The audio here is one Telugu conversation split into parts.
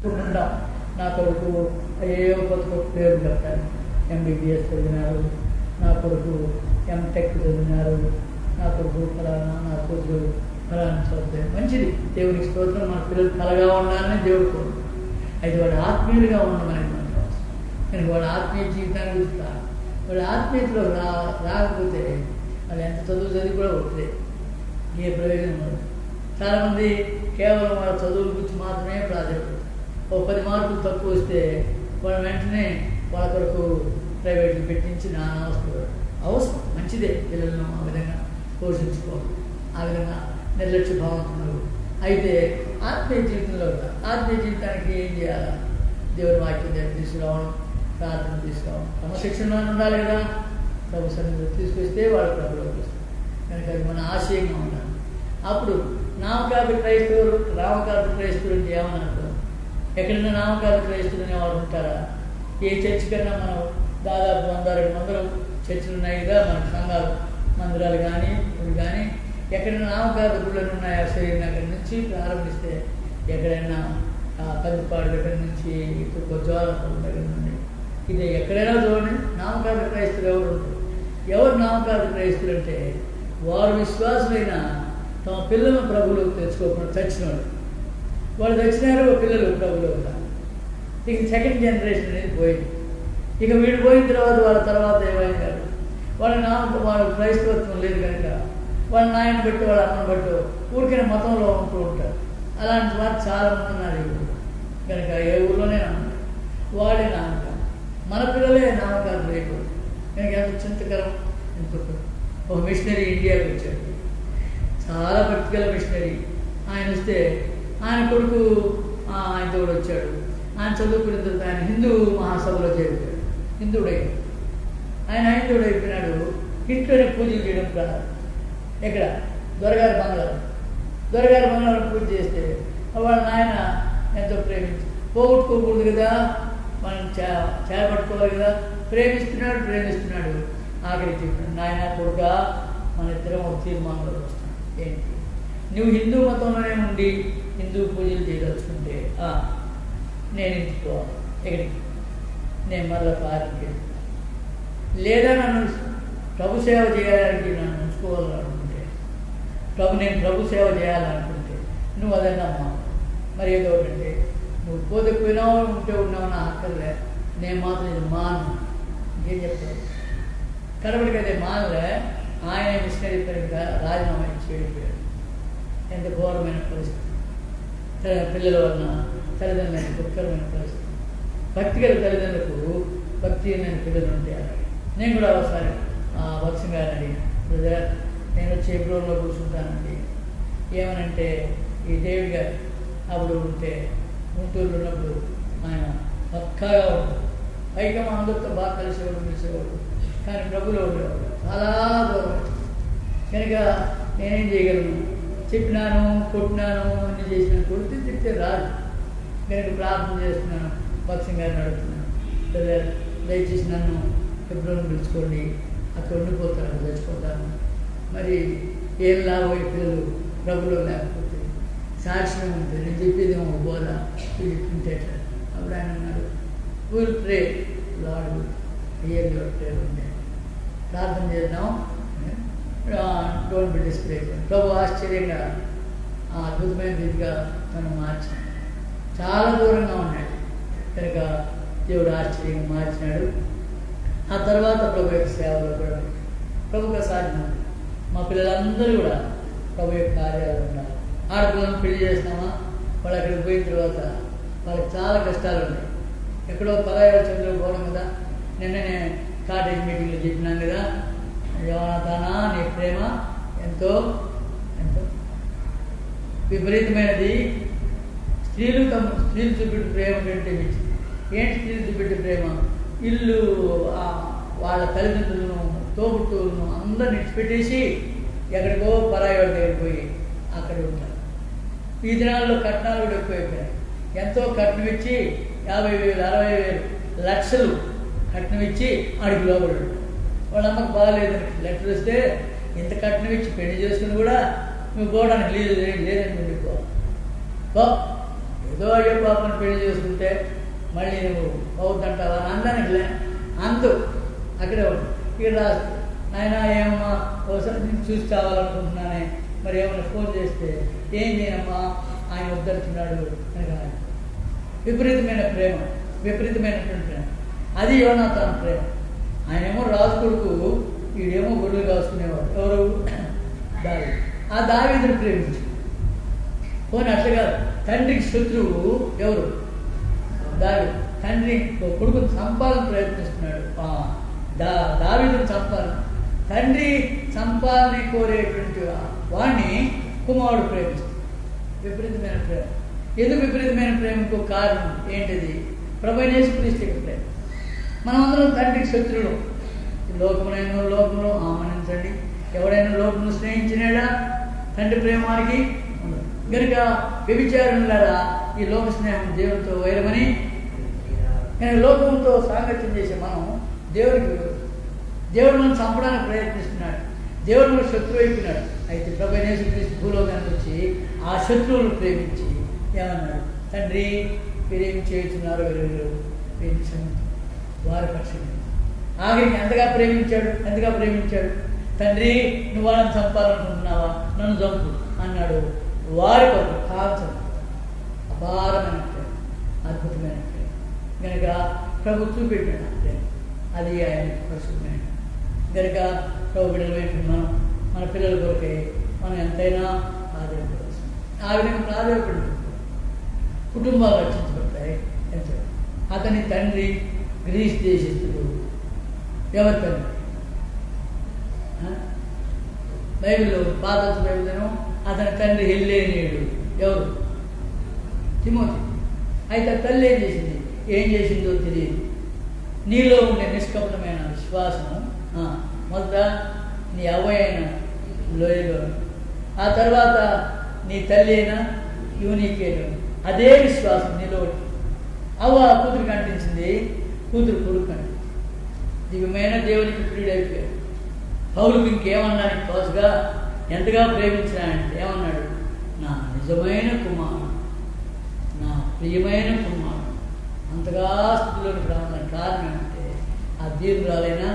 ఉంటాం నా కొడుకు ఏవో కొత్త కొత్త పేరు చెప్తాను ఎంబీబీఎస్ చదివినారు నా కొడుకు ఎంటెక్ చదివినారు నా కొడుకు ఫలానా నా కొడుకు ఫలానా చదువుతాయి మంచిది దేవునికి స్తోత్రం మన పిల్లలు కలగా ఉండాలని దేవుడు కోరు అయితే వాడు ఆత్మీయులుగా ఉండమనేది మనకు అవసరం కానీ వాడు ఆత్మీయ జీవితాన్ని చూస్తా వాడు ఆత్మీయతలో రా రాకపోతే వాళ్ళు ఎంత చదువు చదివి కూడా వస్తుంది ఏ ప్రయోజనం ఉండదు చాలామంది కేవలం వాళ్ళ చదువుల గురించి మాత్రమే ప్రాధాన్యత ఓ పది మార్కులు తక్కువ వస్తే వాళ్ళు వెంటనే వాళ్ళ కొరకు ప్రైవేట్లు పెట్టించి నా అవసరం అవసరం మంచిదే పిల్లలను ఆ విధంగా పోషించుకోవాలి ఆ విధంగా నిర్లక్ష్య భావంతున్నారు అయితే ఆత్మీయ జీవితంలో కూడా ఆత్మీయ జీవితానికి ఏం చేయాలి దేవుని వాక్యం దగ్గర తీసుకురావడం ప్రార్థన తీసుకురావడం క్రమశిక్షణ ఉండాలి కదా ప్రభు సన్నిధిలో తీసుకొస్తే వాళ్ళు ప్రభులోకి వస్తారు కనుక అది మన ఆశయంగా ఉండాలి అప్పుడు నామకార్థ క్రైస్తవులు రామకార్థ క్రైస్తవులు అంటే ఏమని అర్థం ఎక్కడైనా నామకార్థ క్రైస్తవులు అనేవారు ఉంటారా ఏ చర్చి కన్నా మనం దాదాపు వంద రెండు వందలు చర్చిలు ఉన్నాయి కదా మన సంఘాలు మందిరాలు కానీ ఇవి కానీ ఎక్కడైనా నామకార్థ గుళ్ళను ఉన్నాయా శరీర నగర్ నుంచి ప్రారంభిస్తే ఎక్కడైనా ఆ, కందిపాడు దగ్గర నుంచి ఇప్పుడు జ్వాలపల్లి దగ్గర నుండి ఇది ఎక్కడైనా చూడండి నామకార్థ క్రైస్తవులు ఎవరు ఉంటారు ఎవరు నామకార్థ క్రైస్తవులు అంటే వారు విశ్వాసులైన తమ పిల్లలను ప్రభువులోకి తెచ్చుకోకుండా చచ్చినవాడు వాళ్ళు చచ్చినారు పిల్లలు ప్రభులో ఉన్నారు ఇక సెకండ్ జనరేషన్ అనేది పోయింది ఇక వీడు పోయిన తర్వాత వాళ్ళ తర్వాత ఏమైనారు వాళ్ళ నామ వాళ్ళ క్రైస్తవత్వం లేదు కనుక వాళ్ళ నాయన బట్టి వాళ్ళ అమ్మని బట్టి ఊరికైనా మతంలో ఉంటూ ఉంటారు అలాంటి వారు చాలా మంది ఉన్నారు ఈ ఊళ్ళో కనుక ఏ ఊళ్ళోనే ఉన్నారు వాడే నామకారం మన పిల్లలే నామకారం లేకపోతే కనుక ఎంత చింతకరం ఎంత ఒక మిషనరీ ఇండియాకి వచ్చాడు చాలా భక్తిగల మిషనరీ ఆయన వస్తే ఆయన కొడుకు ఆ, ఆయనతో కూడా వచ్చాడు ఆయన చదువుకున్న తర్వాత ఆయన హిందూ మహాసభలో చేరుతాడు హిందువుడై ఆయన హైందువుడు అయిపోయినాడు ఇంట్లోనే పూజలు చేయడం ప్రారంభం ఎక్కడ దొరగారి బంగ్లాలో దొరగారి బంగ్లాలో పూజ చేస్తే వాళ్ళ నాయన ఎంతో ప్రేమించి పోగొట్టుకోకూడదు కదా మనం చే చేపట్టుకోవాలి కదా ప్రేమిస్తున్నాడు ప్రేమిస్తున్నాడు ఆఖరికి చెప్పినాడు నాయన కొడుక మన ఇద్దరం ఒక తీర్మానంలో వస్తాం ఏంటి నువ్వు హిందూ మతంలోనే ఉండి హిందూ పూజలు చేయదలుచుకుంటే ఆ, నేను ఇంటికి పోవాలి ఎక్కడికి నేను మరలా పార్టీకి వెళ్తాను. లేదా నన్ను ప్రభు సేవ చేయడానికి నన్ను ఉంచుకోవాలనుకుంటే ప్రభు నేను ప్రభు సేవ చేయాలనుకుంటే నువ్వు అదన్నమ్మా మరి ఏదో ఒకటి అంటే నువ్వు పోతే పోయినావు ఉంటే ఉన్నావు నా అక్కర్లే నేను మాత్రం ఇది మాను ఇంకేం చెప్తావు కడపడికి అదే మానలే ఆయన మిషనరీ పరంగా రాజీనామా ఇచ్చి వెళ్ళిపోయాడు ఎంత ఘోరమైన పరిస్థితి తన పిల్లల వలన తల్లిదండ్రులైన దుఃఖకరమైన పరిస్థితి భక్తి గల తల్లిదండ్రులకు భక్తి లేని పిల్లలు ఉంటే అలాగే నేను కూడా ఒకసారి ఆ భక్తి గారిని అడిగాను బ్రదర్ నేను వచ్చి ఎబ్రోన్లో కూర్చుంటానండి ఏమనంటే ఈ దేవి గారు అప్పుడు ఉంటే గుంటూరులో ఉన్నప్పుడు ఆయన పక్కాగా ఉంటాడు పైగా మా అందరితో బాగా కలిసేవాడు పిలిచేవాడు కానీ ప్రభులో ఉండేవాడు చాలా దూరం కనుక నేనేం చేయగలను చెప్పినాను కొట్టినాను అన్ని చేసినాను కొడితే తిట్టే రాదు కనుక ప్రార్థన చేస్తున్నాను భక్సింగ్ గారిని అడుగుతున్నాను బ్రదర్ దయచేసి నన్ను ఫిబ్రవరి పిలుచుకోండి అక్కడ ఉండిపోతాను చచ్చిపోతాను మరి ఏం లాభం ఈ పిల్లలు ప్రభులో లేకపోతే సాక్ష్యం ఉంటుంది నేను చెప్పేది ఏమో బోధ ఇది చెప్తుంటే ఎట్లా అప్పుడు ఆయన అన్నాడు will pray lord hear your prayer ఉండే ప్రార్థన చేద్దాం డోంట్ బి డిస్ప్లేస్ ప్రభు ఆశ్చర్యంగా ఆ అద్భుతమైన రీతిగా మనం మార్చి చాలా దూరంగా ఉన్నాడు కనుక దేవుడు ఆశ్చర్యంగా మార్చినాడు ఆ తర్వాత ప్రభు యొక్క సేవలో కూడా ప్రభుగా సాధ్యం మా పిల్లలందరూ కూడా ప్రభు యొక్క కార్యాలు ఉండాలి ఆడపిల్లలను పెళ్లి చేస్తామా వాళ్ళు అక్కడికి పోయిన తర్వాత వాళ్ళకి చాలా కష్టాలు ఉన్నాయి ఎక్కడో పదహారు చదువులో పోవడం కదా నిన్ననే కాటేజ్ మీటింగ్లో చెప్పినాం కదా యోనాథానా నీ ప్రేమ ఎంతో ఎంతో విపరీతమైనది స్త్రీలు తమ స్త్రీలు చూపెట్టు ప్రేమ కంటే మించి ఏంటి స్త్రీలు చూపెట్టే ప్రేమ ఇల్లు ఆ వాళ్ళ తల్లిదండ్రులను తోబుట్టువులను అందరిని విడిచిపెట్టేసి ఎక్కడికో పరాయి వాడి దగ్గరికి పోయి అక్కడ ఉంటారు ఈ దినాల్లో కట్నాలు కూడా ఎక్కువైపోయాయి ఎంతో కట్నం ఇచ్చి యాభై వేలు అరవై వేలు లక్షలు కట్నం ఇచ్చి అడిగి లోపడు వాళ్ళ అమ్మకు బాగాలేదని లెటర్ వస్తే ఇంత కట్నం ఇచ్చి పెళ్లి చేసుకుని కూడా నువ్వు పోవడానికి లేదు లేదు లేదని ఉండిపో బా ఏదో అయ్యో పాపని పెళ్లి చేసుకుంటే మళ్ళీ నువ్వు అవుతుంటావా అని అందరికి లే అంతు అక్కడే ఉంది ఇక్కడ రాదు నాయన ఏమమ్మా ఒకసారి నేను చూసి కావాలనుకుంటున్నానే మరి ఏమైనా ఫోన్ చేస్తే ఏం చేయమ్మా ఆయన ఉద్ధరిస్తున్నాడు అని కాదు విపరీతమైన ప్రేమ విపరీతమైనటువంటి ప్రేమ అది యోనాథాన్ ప్రేమ ఆయనేమో రాజు కొడుకు వీడేమో గొడ్లు కాసుకునేవాడు ఎవరు దావి ఆ దావీదుని ప్రేమించు పోనీ అట్లా కాదు తండ్రికి శత్రువు ఎవరు దావి తండ్రి కొడుకుని చంపాలని ప్రయత్నిస్తున్నాడు ఆ, దా దావీదుని చంపాలని తండ్రి చంపాలని కోరేటువంటి ఆ వాణ్ణి కుమారుడు ప్రేమిస్తాడు విపరీతమైన ప్రేమ ఎందుకు విపరీతమైన ప్రేమకు కారణం ఏంటిది ప్రభైనేసు క్రీస్తు ప్రేమ మనమందరం తండ్రికి శత్రువులు ఈ లోకమునైన లోకంలో ఆమనించండి ఎవడైనా లోకమును స్నేహించినాడా తండ్రి ప్రేమ వారికి ఉండదు కనుక వ్యభిచారులారా ఈ లోక స్నేహం దేవునితో వైరమని కానీ లోకంతో సాంగత్యం చేసే మనం దేవుడికి విరోధం. దేవుడు మనం చంపడానికి ప్రయత్నిస్తున్నాడు దేవుడు మన శత్రువు అయిపోయినాడు అయితే ప్రభు క్రీస్తు భూలోకానికి వచ్చి ఆ శత్రువును ప్రేమించి ఏమన్నాడు తండ్రి మీరేం చేస్తున్నారు వీరు వీరిని క్షమించు. వారి పక్షమే ఆఖరికి ఎంతగా ప్రేమించాడు ఎంతగా ప్రేమించాడు తండ్రి నువ్వు వాళ్ళని చంపాలనుకుంటున్నావా నన్ను చంపు అన్నాడు వారి కొరకు కాల్చడు అపారమైన ప్రేమ అద్భుతమైన ప్రేమ కనుక ప్రభు చూపెట్టాడు ఆ ప్రేమ అది ఆయన పరిశుభ్రమైన కనుక ప్రభు బిడ్డలమైన మనం మన పిల్లల కొరకే మనం ఎంతైనా ఆధారపడాల్సింది ఆ విధంగా ఆధారపడి కుటుంబాలు రక్షించబడతాయి ఎంత అతని తండ్రి గ్రీస్ దేశస్థుడు ఎవరి తండ్రి ఆ? బైబిల్లో పాత బైబిల్ను అతని తండ్రి హెల్లేనీయుడు ఎవరు తిమోతి అయితే ఆ తల్లి ఏం చేసింది ఏం చేసిందో తెలియదు నీలో ఉండే నిష్కపటమైన విశ్వాసం ఆ, మొదట నీ అవ్వ అయిన లోయలో ఆ తర్వాత నీ తల్లి అయిన యూనికేలో అదే విశ్వాసం నీలో ఉంది. అవ్వ కూతురు కనిపించింది కూతురు కొడుకు కనిపించింది దివ్యమైన దేవునికి ప్రియుడైపోయాడు పౌరులకు ఇంకేమన్నానికి తోసగా ఎంతగా ప్రేమించినాడంటే ఏమన్నాడు నా నిజమైన కుమారుడు నా ప్రియమైన కుమారుడు అంతగా స్థితిలోకి రావడానికి కారణం ఏంటంటే ఆ దీర్ఘాలైనా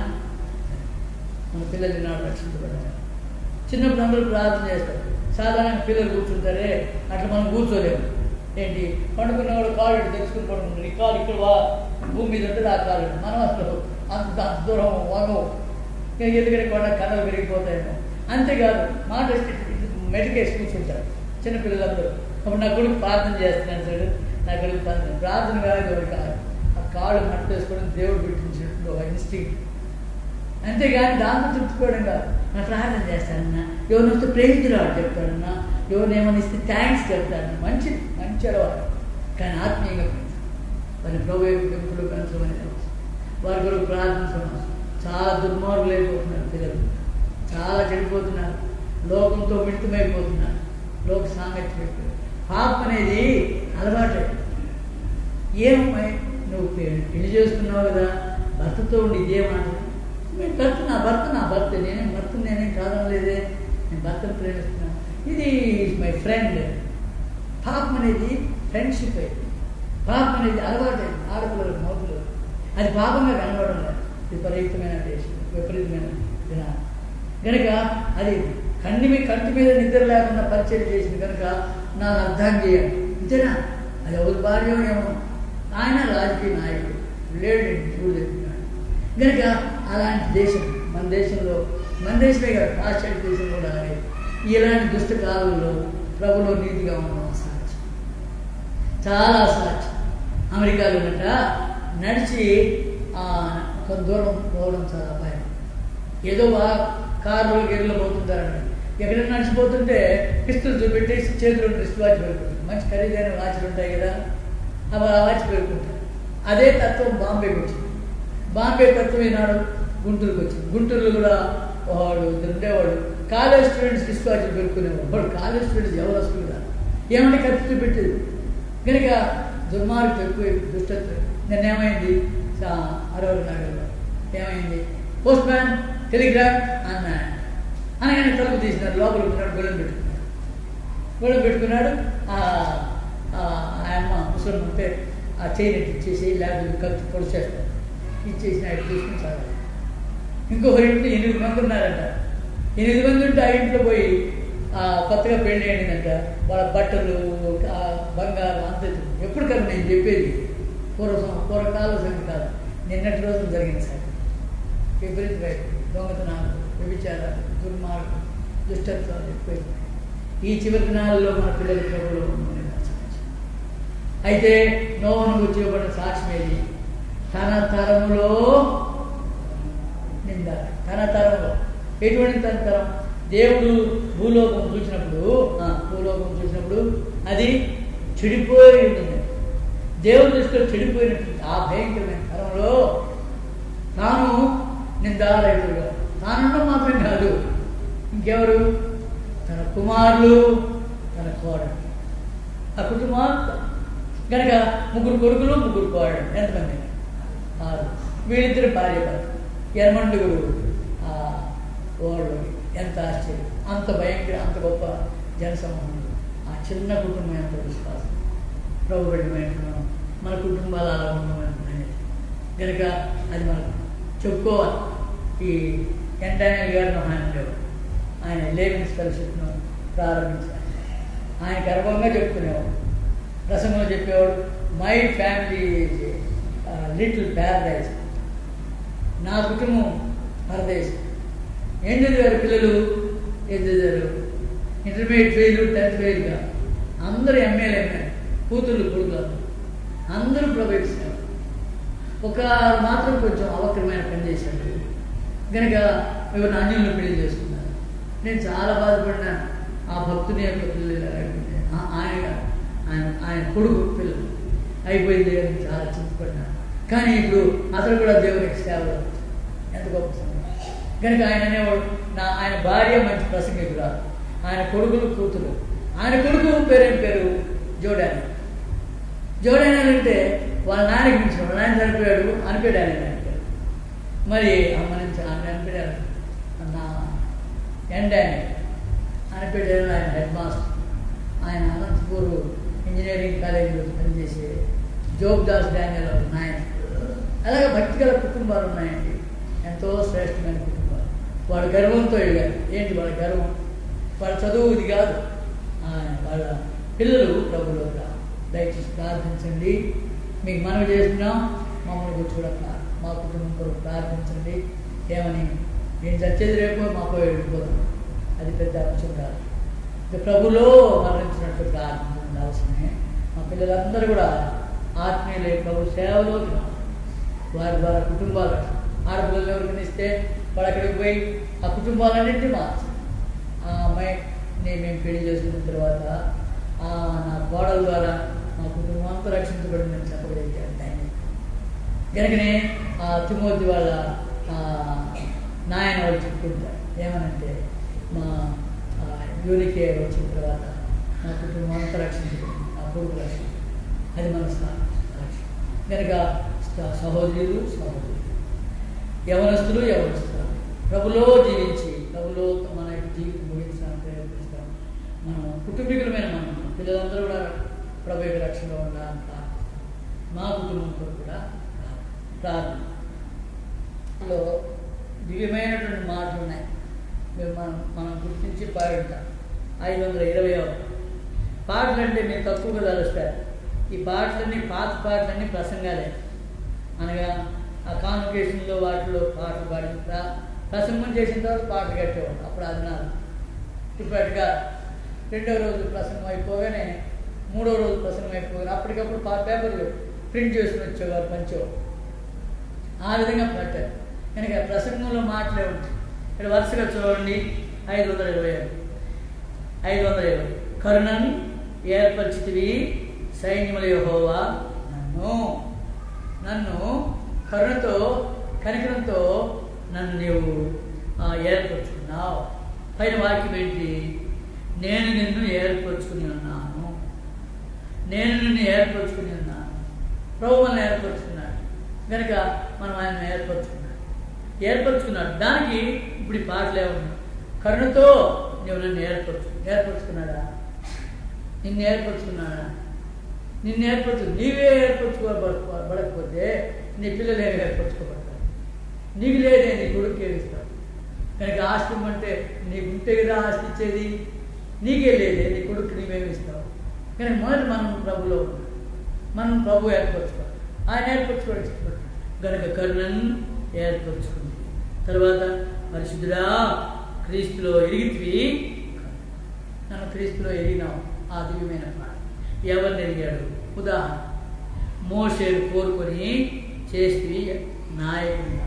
మన పిల్లలు నాడు రక్షించబడాలి చిన్నప్పుడు అందరూ ప్రార్థన చేస్తారు సాధారణంగా పిల్లలు కూర్చుంటారే అట్లా మనం కూర్చోలేము ఏంటి పండుకున్నవాడు కాళ్ళు ఇటు తెచ్చుకుని పడుకుంటారు ఈ కాలు ఇక్కడ వా భూమి మీద ఉంటుంది ఆ కాలు ఇటు. మనం అసలు అంత అంత దూరం వగవు ఎందుకంటే కూడా కథలు పెరిగిపోతాయేమో అంతేకాదు మాట మెడికేసి కూర్చుంటారు చిన్నపిల్లలందరూ అప్పుడు నా కొడుకు ప్రార్థన చేస్తున్నాను సార్ నా కొడుకు ప్రార్థన ప్రార్థన కాదు ఎవరు కాదు ఆ కాళ్ళు మట్టి వేసుకోవడం దేవుడు పెట్టించినట్టు ఒక ఇన్స్టింగ్ అంతేగాని దాంతో తృప్తిపోవడం కాదు నా ప్రార్థన చేస్తానన్నా ఎవరిని వస్తే ప్రేమితురాడు చెప్తాడన్నా ఎవరిని ఏమైనా ఇస్తే థ్యాంక్స్ చెప్తాడన్నా మంచిది మంచి అలవాటు కానీ ఆత్మీయంగా పెంచాలి వారిని ప్రభు యొక్క పెంపుడు పెంచమని తెలుసు వారి కొరకు ప్రార్థించడం చాలా దుర్మార్గులు అయిపోతున్నారు పిల్లలు చాలా చెడిపోతున్నారు లోకంతో మిళితమైపోతున్నారు లోక సాంగత్యం అయిపోయింది పాపం అనేది అలవాటు ఏమమ్మా నువ్వు పె- పెళ్లి చేసుకున్నావు కదా భర్తతో ఉండి ఇదే మాట నేను భర్త నా భర్త నా భర్త నేనే భర్త నేనేం కాదం లేదే నేను భర్తను ప్రేమిస్తున్నాను ఇది మై ఫ్రెండ్ పాపం అనేది ఫ్రెండ్షిప్ అయింది పాపం అనేది అలవాటు అయింది ఆడపిల్లలకు మౌతులు అది పాపంగా కనబడడం లేదు విపరీతమైన దేశం విపరీతమైన దినాలు కనుక అది కంటి మీద కంటి మీద నిద్ర లేకుండా పరిచయం చేసింది కనుక నాకు అర్థం చేయాలి అంతేనా అది ఎవరి భార్య ఏమో ఆయన రాజకీయ నాయకుడు లేడు చూడు చెప్తున్నాడు కనుక అలాంటి దేశం మన దేశంలో మన దేశమే కాదు పాశ్చాత్య దేశం కూడా అలాగే ఇలాంటి దుష్ట కాలంలో ప్రభులో నీతిగా ఉండడం సాధ్యం చాలా సాధ్యం అమెరికాలో గట్ట నడిచి ఆ, కొంత దూరం పోవడం చాలా అపాయం ఏదో బాగా కారులో గెరిలో పోతుంటారండి ఎక్కడైనా నడిచిపోతుంటే పిస్తులు చూపెట్టేసి చేతిలో రిస్ట్ వాచ్ పెట్టుకుంటారు మంచి ఖరీదైన వాచ్లు ఉంటాయి కదా అవి ఆ వాచ్ పెట్టుకుంటారు అదే తత్వం బాంబేకి వచ్చింది బాంబే తత్వం ఈనాడు గుంటూరుకి వచ్చింది గుంటూరులో కూడా వాడు ఇద్దరు ఉండేవాడు కాలేజ్ స్టూడెంట్స్ రిస్ట్ వాచ్లు పెట్టుకునేవాడు వాడు కాలేజ్ స్టూడెంట్స్ ఎవరు వస్తుంది ఏమంటే ఖర్చు చూపెట్టేది కనుక దుర్మార్గం ఎక్కువ దుష్టత్వం నిన్న ఏమైంది అరవై నగరంలో ఏమైంది పోస్ట్ మ్యాన్ టెలిగ్రామ్ అన్నాడు అనగానే తలుపు తీసినాడు లోపల ఉన్నాడు గొడవ పెట్టుకున్నాడు గొడవ పెట్టుకున్నాడు ఆ ఆ ఆయమ్మ ముసలి ఉంటే ఆ చైన్ ఇచ్చేసి లేకపోతే కలిసి పొడిచేస్తారు ఇచ్చేసి ఆయన తీసుకుని చదవాలి ఇంకొకరి ఇంట్లో ఎనిమిది మంది ఉన్నారంట ఎనిమిది మంది ఉంటే ఆ ఇంట్లో పోయి ఆ కొత్తగా పెళ్లి అయిందంట వాళ్ళ బట్టలు ఆ బంగారం అంత ఎప్పుడు కదా నేను చెప్పేది పూర్వ సం- పూర్వకాల సంగతి కాదు నిన్నటి రోజున జరిగింది సార్ విపరీతమైన దొంగతనాలు వ్యభిచారాలు దుర్మార్గం దుష్టత్వాలు ఎక్కువైపోయాయి ఈ చివరి దినాల్లో మన పిల్లల ప్రభులో ఉందని ఆశించాను. అయితే నోవను వచ్చేబడిన సాక్ష్యం ఏది తన తరములో నింద తన తరంలో ఎటువంటి తన తరం దేవుడు భూలోకం చూసినప్పుడు ఆ, భూలోకం చూసినప్పుడు అది చెడిపోయి ఉంటుంది దేవుడు దృష్టిలో చెడిపోయినట్టు ఆ భయంకరమైన తరంలో తాను నిందారైతుడుగా తానుండడం మాత్రం కాదు ఇంకెవరు తన కుమారులు తన కోడలు ఆ కుటుంబం కనుక ముగ్గురు కొడుకులు ముగ్గురు కోడలు ఎంతమంది ఆరు వీళ్ళిద్దరు భార్య భర్త ఎర్మండుగురు ఆ ఓళ్ళు ఎంత ఆశ్చర్యం అంత భయంకర అంత గొప్ప జనసమూహం ఆ చిన్న కుటుంబం ఎంత విశ్వాసం ప్రభు పెట్టమేంటున్నాం మన కుటుంబాలు అలా ఉండమని అనేది కనుక అది మనం చెప్పుకోవాలి ఈ ఎంటైనల్ గారు ఆయన ఉండేవాడు ఆయన లేవిన్స్ ఫెలోషిప్ను ప్రారంభించారు ఆయన గర్వంగా చెప్పుకునేవాడు ప్రసంగంలో చెప్పేవాడు మై ఫ్యామిలీ లిటిల్ ప్యారడైజ్ నా కుటుంబం పరదేశం ఏం చదివారు పిల్లలు ఏం చదివారు ఇంటర్మీడియట్ ఫెయిల్ టెన్త్ ఫెయిల్ కాదు అందరూ ఎంఏలు ఎంఏ కూతుర్లు కొడుకులు అందరూ ప్రవేశిస్తారు ఒక మాత్రం కొంచెం అవక్రమైన పని చేశాడు కనుక ఎవరిని అన్యులను పెళ్లి చేసుకున్నారు నేను చాలా బాధపడినాను ఆ భక్తుని యొక్క పిల్లలు ఇలా అయిపోయింది. ఆ- ఆయన ఆయన ఆయన కొడుకు పిల్లలు అయిపోయింది అని చాలా చింతపడినాను కానీ ఇప్పుడు అతను కూడా దేవునికి సేవలు ఎంత గొప్ప సంగతి. కనుక ఆయన అనేవాడు నా ఆయన భార్య మంచి ప్రసంగికురాలు ఆయన కొడుకులు కూతురు ఆయన కొడుకు పేరేం పేరు జోడాని జోడాని అంటే వాళ్ళ నాన్నకి మించిన వాళ్ళ నాన్న చనిపోయాడు అనిపోయాడు ఆయన పేరు మరి అమ్మ నుంచి ఆమె అనిపోయాడు నా ఎండాని అనిపోయాడు ఆయన హెడ్ మాస్టర్ ఆయన అనంతపూర్ ఇంజనీరింగ్ కాలేజీలో పనిచేసే జోగ్ దాస్ డానియల్ ఒక నాయన అలాగే భక్తి గల కుటుంబాలు ఉన్నాయండి ఎంతో శ్రేష్టమైన కుటుంబాలు వాడు గర్వంతో ఎదిగారు ఏంటి వాళ్ళ గర్వం వాళ్ళ చదువు ఇది కాదు ఆ, వాళ్ళ పిల్లలు ప్రభులో దయచేసి ప్రార్థించండి మీకు మనవి చేస్తున్నాం మమ్మల్ని గురించి కూడా ప్రా- మా కుటుంబం కొరకు ప్రార్థించండి ఏమని నేను చచ్చేది రేపు మాకు వెళ్ళిపోతాం అది పెద్ద అంశం కాదు ఇక ప్రభులో మరణించినట్టు ప్రార్థన ఉండాల్సిందే మా పిల్లలందరూ కూడా ఆత్మీయులై ప్రభు సేవలోకి రావాలి. వారి ద్వారా కుటుంబాలు ఆడపిల్లలు ఎవరికైనా ఇస్తే వాడు అక్కడికి పోయి ఆ కుటుంబాలన్నింటినీ మార్చాలి ఆ అమ్మాయి నేను మేము పెళ్లి చేసుకున్న తర్వాత ఆ నా కోడల ద్వారా మా కుటుంబం అంతా రక్షించబడిందని చెప్పగలిగాను ఆయన కనుకనే ఆ తిమోతి వాళ్ళ ఆ, నాయన వాళ్ళు చెప్పుకుంటారు ఏమనంటే మా ఆ, యూనికే వచ్చిన తర్వాత నా కుటుంబం అంతా రక్షించబడింది నా కొడుకు రక్షించబడింది అది మన స్థానం రక్షణ కనుక స- సహోదరులు సహోదరులు యవనస్తులు యవనస్తులు ప్రభులో జీవించి ప్రభులో మన యొక్క జీవితం ముగించడానికి ప్రయత్నిస్తాం మనం కుటుంబీకులమైన మనం పిల్లలందరూ కూడా ప్రభు యొక్క రక్షణలో ఉండాలని ప్రార్థిస్తాం మా కుటుంబంతో కూడా ప్రార్థన లో దివ్యమైనటువంటి మాటలు ఉన్నాయి మేము మనం మనం గుర్తించి పాడుంటాం ఐదు వందల ఇరవై పాటలు అంటే మీరు తక్కువగా తలుస్తారు ఈ పాటలన్నీ పాత పాటలన్నీ ప్రసంగాలే అనగా ఆ కాన్వకేషన్లో వాటిలో పాటలు పాడిన ప్ర- ప్రసంగం చేసిన తర్వాత పాటలు కట్టేవాడు అప్పుడు అది నాది ఇప్పటిగా రెండో రోజు ప్రసంగం అయిపోగానే మూడో రోజు ప్రసంగం అయిపోగానే అప్పటికప్పుడు పా పేపర్లు ప్రింట్ చేసుకుని వచ్చేవారు పంచేవారు ఆ విధంగా పెట్టారు కనుక ప్రసంగంలో మాటలే ఉంటాయి ఇక్కడ వరుసగా చూడండి ఐదు వందల ఇరవై ఐదు ఐదు వందల ఇరవై కరుణను ఏర్పరిచితివి సైన్యముల యెహోవా నన్ను నన్ను కరుణతో కనికరంతో నన్ను నీవు ఆ, ఏర్పరచుకున్నావు పైన వాక్యం ఏంటి నేను నిన్ను ఏర్పరచుకుని ఉన్నాను నేను నిన్ను ఏర్పరచుకుని ఉన్నాను ప్రభు మనల్ని ఏర్పరచుకున్నాడు కనుక మనం ఆయన ఏర్పరచుకున్నాడు ఏర్పరచుకున్నాడు దానికి ఇప్పుడు ఈ పాటలే ఉన్నాయి కరుణతో నువ్వు నన్ను ఏర్పరచు ఏర్పరచుకున్నాడా నిన్ను ఏర్పరచుకున్నాడా నిన్ను ఏర్పరచు నీవే ఏర్పరచుకోబడకపోతే నీ పిల్లలు ఏమి ఏర్పరచుకోబడతారు నీకు లేదే నీ కొడుకు ఏమిస్తావు కనుక ఆస్తి అంటే నీకు ఉంటే కదా ఆస్తి ఇచ్చేది నీకే లేదే నీ కొడుకు నీవేమి ఇస్తావు కనుక మొదటి మనం ప్రభులో ఉన్నాం మనం ప్రభు ఏర్పరచుకోవాలి ఆయన ఏర్పరచుకోవడం ఇష్టపడు కనుక కరుణను ఏర్పరచుకుంది తర్వాత పరిశుద్ధుడా క్రీస్తులో ఎరిగితివి నన్ను క్రీస్తులో ఎరిగినాం ఆ దివ్యమైన పాట ఎవరిని ఎరిగాడు ఉదాహరణ మోషేను కోరుకొని చేస్తే నాయకుడిగా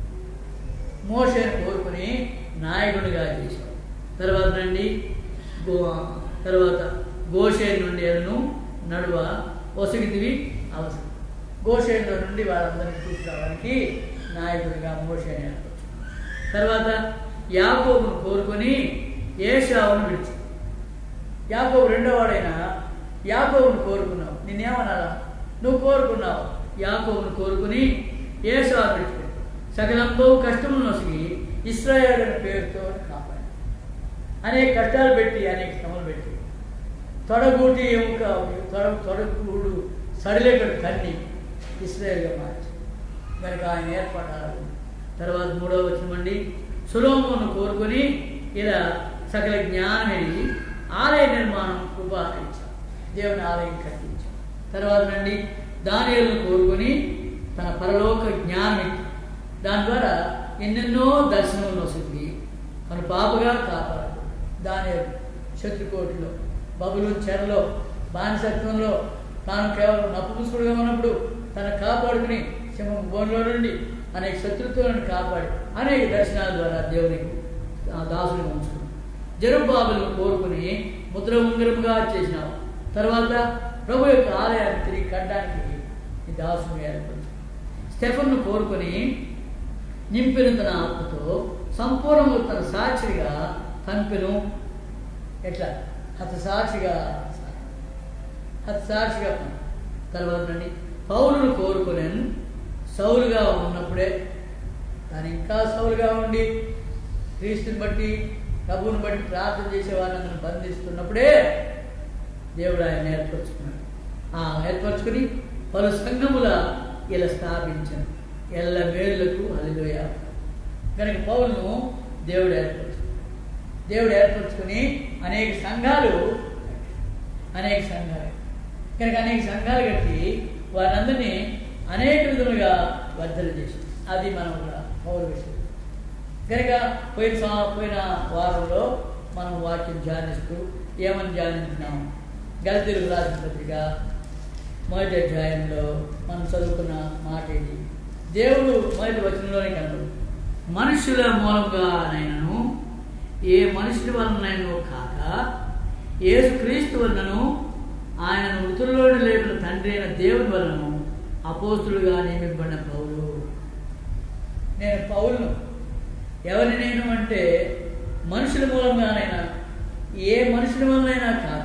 మోషేను కోరుకొని నాయకుడిగా చేశాడు తర్వాత నండి గో తర్వాత గోషేన్ నుండి ఎలను నడువ ఒసగితివి అవసరం గోషేన్లో నుండి వాళ్ళందరినీ తీసుకురావడానికి నాయకుడిగా మోషేని ఏర్పరచు తర్వాత యాకోబును కోరుకొని ఏషావును విడిచి యాకోబు రెండో వాడైనా యాకోబును కోరుకున్నావు నిన్నేమనాలా నువ్వు కోరుకున్నావు యాకోబును కోరుకుని ఏషావు విడిచిపెట్టు సకలంలో కష్టములు నొసిగి ఇస్రాయేల్ అనే పేరుతో కాపాడు అనేక కష్టాలు పెట్టి అనేక శ్రమలు పెట్టి తొడగూటి ఎముక తొడ తొడగూడు సడిలేకడు కన్ని ఇస్రాయేల్గా మార్చి కనుక ఆయన ఏర్పడ్డారు తర్వాత మూడవ వచ్చినమండి సులోమును కోరుకొని ఇలా సకల జ్ఞానం ఎరిగి ఆలయ నిర్మాణం కృపాకరించాం దేవుని ఆలయం కట్టించాం తర్వాత నుండి దానిలను కోరుకొని తన పరలోక జ్ఞానం ఎత్తి దాని ద్వారా ఎన్నెన్నో దర్శనములు వస్తుంది తను పాపగా కాపాడు దాని శత్రుకోటిలో బబులు చెరలో బానిసత్వంలో తాను కేవలం నపుంసుకుడుగా ఉన్నప్పుడు తను కాపాడుకుని సింహం బోన్లో నుండి అనేక శత్రుత్వాలను కాపాడి అనేక దర్శనాల ద్వారా దేవునికి ఆ దాసుని ఉంచుకున్నాం జరుబాబులను కోరుకుని ముద్ర ఉంగరముగా చేసినావు తర్వాత ప్రభు యొక్క ఆలయాన్ని తిరిగి కట్టడానికి ఈ దాసుని ఏర్పరచు స్టెఫన్ను కోరుకొని నింపిన తన ఆత్మతో సంపూర్ణము తన సాక్షిగా పంపెను ఎట్లా హత సాక్షిగా హత సాక్షిగా తర్వాత నుండి పౌరులు కోరుకొని సౌలుగా ఉన్నప్పుడే తాను ఇంకా సౌలుగా ఉండి క్రీస్తుని బట్టి ప్రభువుని బట్టి ప్రార్థన చేసే వాళ్ళని బంధిస్తున్నప్పుడే దేవుడు ఆయన ఏర్పరచుకున్నాడు ఆ ఏర్పరచుకుని పలు సంఘముల ఇలా స్థాపించాను ఎల్ల మేలులకు అలిలోయ కనుక పౌరును దేవుడు ఏర్పరచు దేవుడు ఏర్పరచుకుని అనేక సంఘాలు అనేక సంఘాలు కనుక అనేక సంఘాలు కట్టి వారందరినీ అనేక విధములుగా వర్ధలు చేసి అది మనం కూడా పౌర విషయం కనుక పోయిన సం- పోయిన వారంలో మనం వాక్యం ధ్యానిస్తూ ఏమని ధ్యానించినాం గలతీరు రాసిన పత్రిక మొదటి అధ్యాయంలో మనం చదువుకున్న మాట ఇది దేవుడు మొదటి వచనంలోనే కనబడు మనుషుల మూలంగానైనను ఏ మనుషుల వలనైనను కాక యేసుక్రీస్తు వలనను ఆయన మృతుల్లోని లేపిన తండ్రి అయిన దేవుని వలనను అపోస్తులుగా నియమింపబడిన పౌలు నేను పౌలను ఎవరిని నేను అంటే మనుషుల మూలంగానైనా ఏ మనుషుల వలనైనా కాక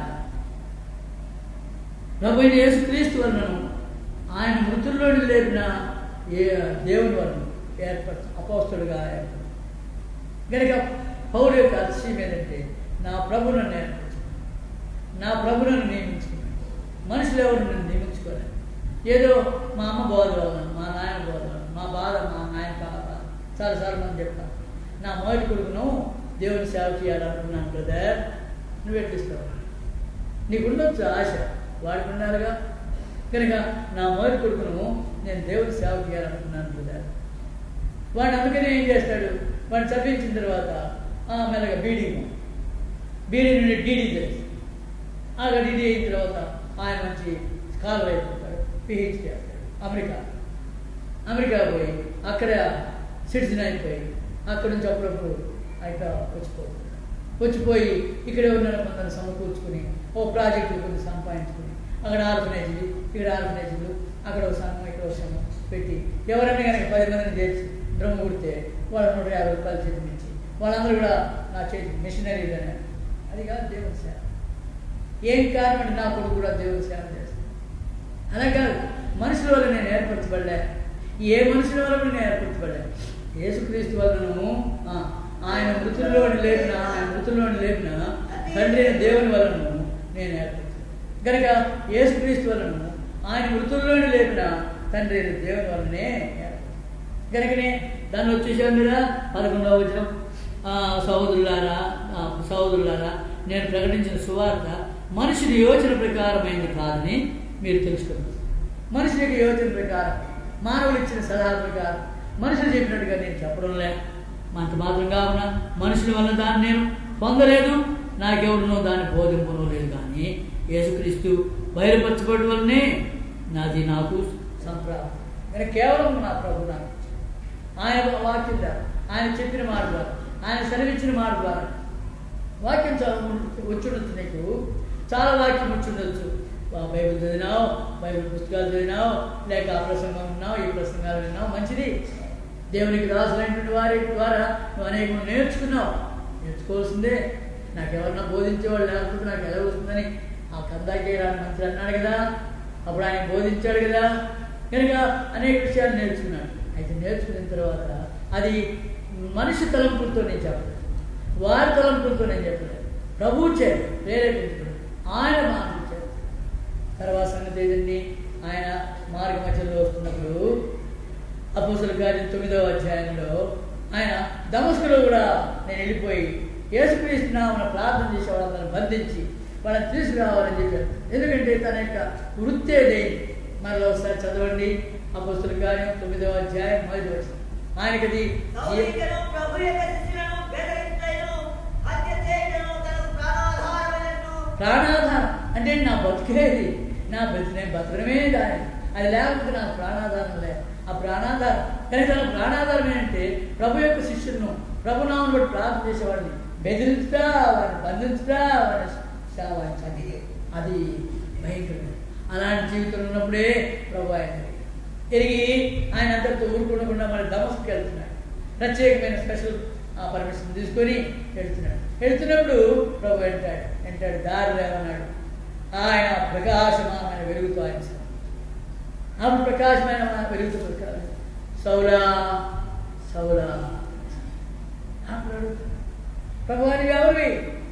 ప్రభు అయిన యేసుక్రీస్తు వలనను ఆయన మృతుల్లోని లేపిన ఏ దేవుని వలన ఏర్పరచు అపోస్తులుగా ఏర్పరచు కనుక పౌరు యొక్క అతిశయం ఏంటంటే నా ప్రభు నన్ను ఏర్పరచు నా ప్రభు నన్ను నియమించుకున్నాను మనుషులు ఎవరు నన్ను నియమించుకోలేదు ఏదో మా అమ్మ బోధ వలన మా నాయన బోధ వలన మా బాధ మా నాయన బాధ చాలాసార్లు మనం చెప్తాం నా మొదటి కొడుకును దేవుని సేవ చేయాలనుకున్నాను బ్రదర్ నువ్వు ఎట్లిస్తావు నీకు ఉండొచ్చు ఆశ వాడికి ఉండాలిగా కనుక నా మొదటి కొడుకును నేను దేవుని సేవ చేయాలనుకున్నాను బ్రదర్ వాడు అందుకనే ఏం చేస్తాడు వాడిని చదివించిన తర్వాత ఆ, మెల్లగా బీడీము బీడీ నుండి డీడీ చేసి ఆ డీడీ అయిన తర్వాత ఆయన మంచి స్కాలర్ అయిపోతాడు పిహెచ్డి చేస్తాడు అమెరికా అమెరికా పోయి అక్కడ సిటిజన్ అయిపోయి అక్కడ నుంచి అప్పుడప్పుడు అయితే వచ్చిపోతాడు వచ్చిపోయి ఇక్కడ ఉన్న కొందరు సమకూర్చుకుని ఓ ప్రాజెక్టు కొంచెం సంపాదించుకుని అక్కడ ఆర్గనైజ్లు ఇక్కడ ఆర్గనైజ్లు అక్కడ ఒక సంఘం ఇక్కడ ఒక సంఘం పెట్టి ఎవరైనా కనుక పది మందిని చేసి డ్రమ్ కుడితే వాళ్ళ నూట యాభై రూపాయలు చేతి నుంచి వాళ్ళందరూ కూడా నా చేతి మిషనరీలనే అది కాదు దేవుని సేవ ఏం కారణం అంటే నా కొడుకు కూడా దేవుని సేవ చేస్తాను అలా కాదు మనుషుల వల్ల నేను ఏర్పరచబడలే ఏ మనుషుల వల్ల కూడా నేను ఏర్పరచబడలే యేసుక్రీస్తు వలనను ఆ, ఆయన మృతుల్లోని లేపిన ఆయన మృతుల్లోని లేపిన తండ్రి అయిన దేవుని వలన నేను ఏర్పరచాను కనుక యేసుక్రీస్తు వలన ఆయన మృతుల్లోని లేపిన తండ్రి అయిన దేవుని వలనే కనుకనే దాన్ని వచ్చేసాం కదా పదకొండవ వచనం ఆ, సహోదరులారా ఆ, సహోదరులారా నేను ప్రకటించిన సువార్త మనుషుని యోచన ప్రకారమైనది కాదని మీరు తెలుసుకున్నారు మనుషుని యొక్క యోచన ప్రకారం మానవులు ఇచ్చిన సలహా ప్రకారం మనుషులు చెప్పినట్టుగా నేను చెప్పడం లే అంత మాత్రం కావున మనుషుల వల్ల దాన్ని నేను పొందలేదు నాకెవడునో దాన్ని బోధింపను లేదు కానీ యేసుక్రీస్తు బయలుపరచబడి వల్లనే నాది నాకు సంప్రాప్తం నేను కేవలం నా ప్రభు నాకు ఆయన వాక్యం ద్వారా ఆయన చెప్పిన మాట ద్వారా ఆయన సెలవిచ్చిన మాట ద్వారా వాక్యం చదువు వచ్చుండొచ్చు నీకు చాలా వాక్యం వచ్చుండొచ్చు ఆ బైబిల్ చదివినావు బైబిల్ పుస్తకాలు చదివినావు లేక ఆ ప్రసంగం విన్నావు ఈ ప్రసంగాలు విన్నావు మంచిది దేవునికి దాసులైనటువంటి వారి ద్వారా నువ్వు అనేక నేర్చుకున్నావు నేర్చుకోవాల్సిందే నాకు ఎవరన్నా బోధించేవాళ్ళు లేకపోతే నాకు ఎలా వస్తుందని ఆ కందాకే రాని మంత్రి అన్నాడు కదా అప్పుడు ఆయన బోధించాడు కదా కనుక అనేక విషయాలు నేర్చుకున్నాడు అయితే నేర్చుకున్న తర్వాత అది మనిషి తలంపులతో నేను చెప్పలేదు వారి తలంపులతో నేను చెప్పలేదు ప్రభు చే ప్రేరేపించడం ఆయన మాటించాడు తర్వాత సంగతి ఏదండి ఆయన మార్గ మధ్యలో వస్తున్నప్పుడు అపోసల కార్యం తొమ్మిదవ అధ్యాయంలో ఆయన దమస్కులో కూడా నేను వెళ్ళిపోయి యేసుక్రీస్తు నామన ప్రార్థన చేసే వాళ్ళందరిని బంధించి వాళ్ళని తీసుకురావాలని చెప్పారు ఎందుకంటే తన యొక్క వృత్తే దేని మరలో ఒకసారి చదవండి అపోసల కార్యం తొమ్మిదవ అధ్యాయం మొదటి వచ్చిన ఆయనకి అది సౌలికను ప్రభు యొక్క శిష్యులను బెదిరించలేను, హత్య చేయటను తనకు ప్రాణాధారమైనట్టు ప్రాణాధారం అంటే నా బతికేది నా బతి నేను బతకడమే దాని అది లేకపోతే నాకు ప్రాణాధారం లేదు ఆ ప్రాణాధారం కనుక తన ప్రాణాధారం ఏంటంటే ప్రభు యొక్క శిష్యులను ప్రభునామను బట్టి ప్రార్థన చేసేవాడిని బెదిరించుతా వాడిని బంధించుతా వాడిని సేవాయించాలి అది భయంకరమైనది అలాంటి జీవితంలో ఉన్నప్పుడే ప్రభు ఆయన ఎరిగి ఆయన అంతటితో ఊరుకుండకుండా మళ్ళీ దమస్కి వెళ్తున్నాడు ప్రత్యేకమైన స్పెషల్ పర్మిషన్ తీసుకొని వెళ్తున్నాడు వెళ్తున్నప్పుడు ప్రభు వెంటాడు వెంటాడు దారిలో ఏమన్నాడు ఆయన ప్రకాశమైన వెలుగుతో ఆయన సేవ. అప్పుడు ప్రకాశమైన వెలుగుతో ప్రకాశం సౌలా సౌలా అన్నాడు ప్రభు నీవెవరివి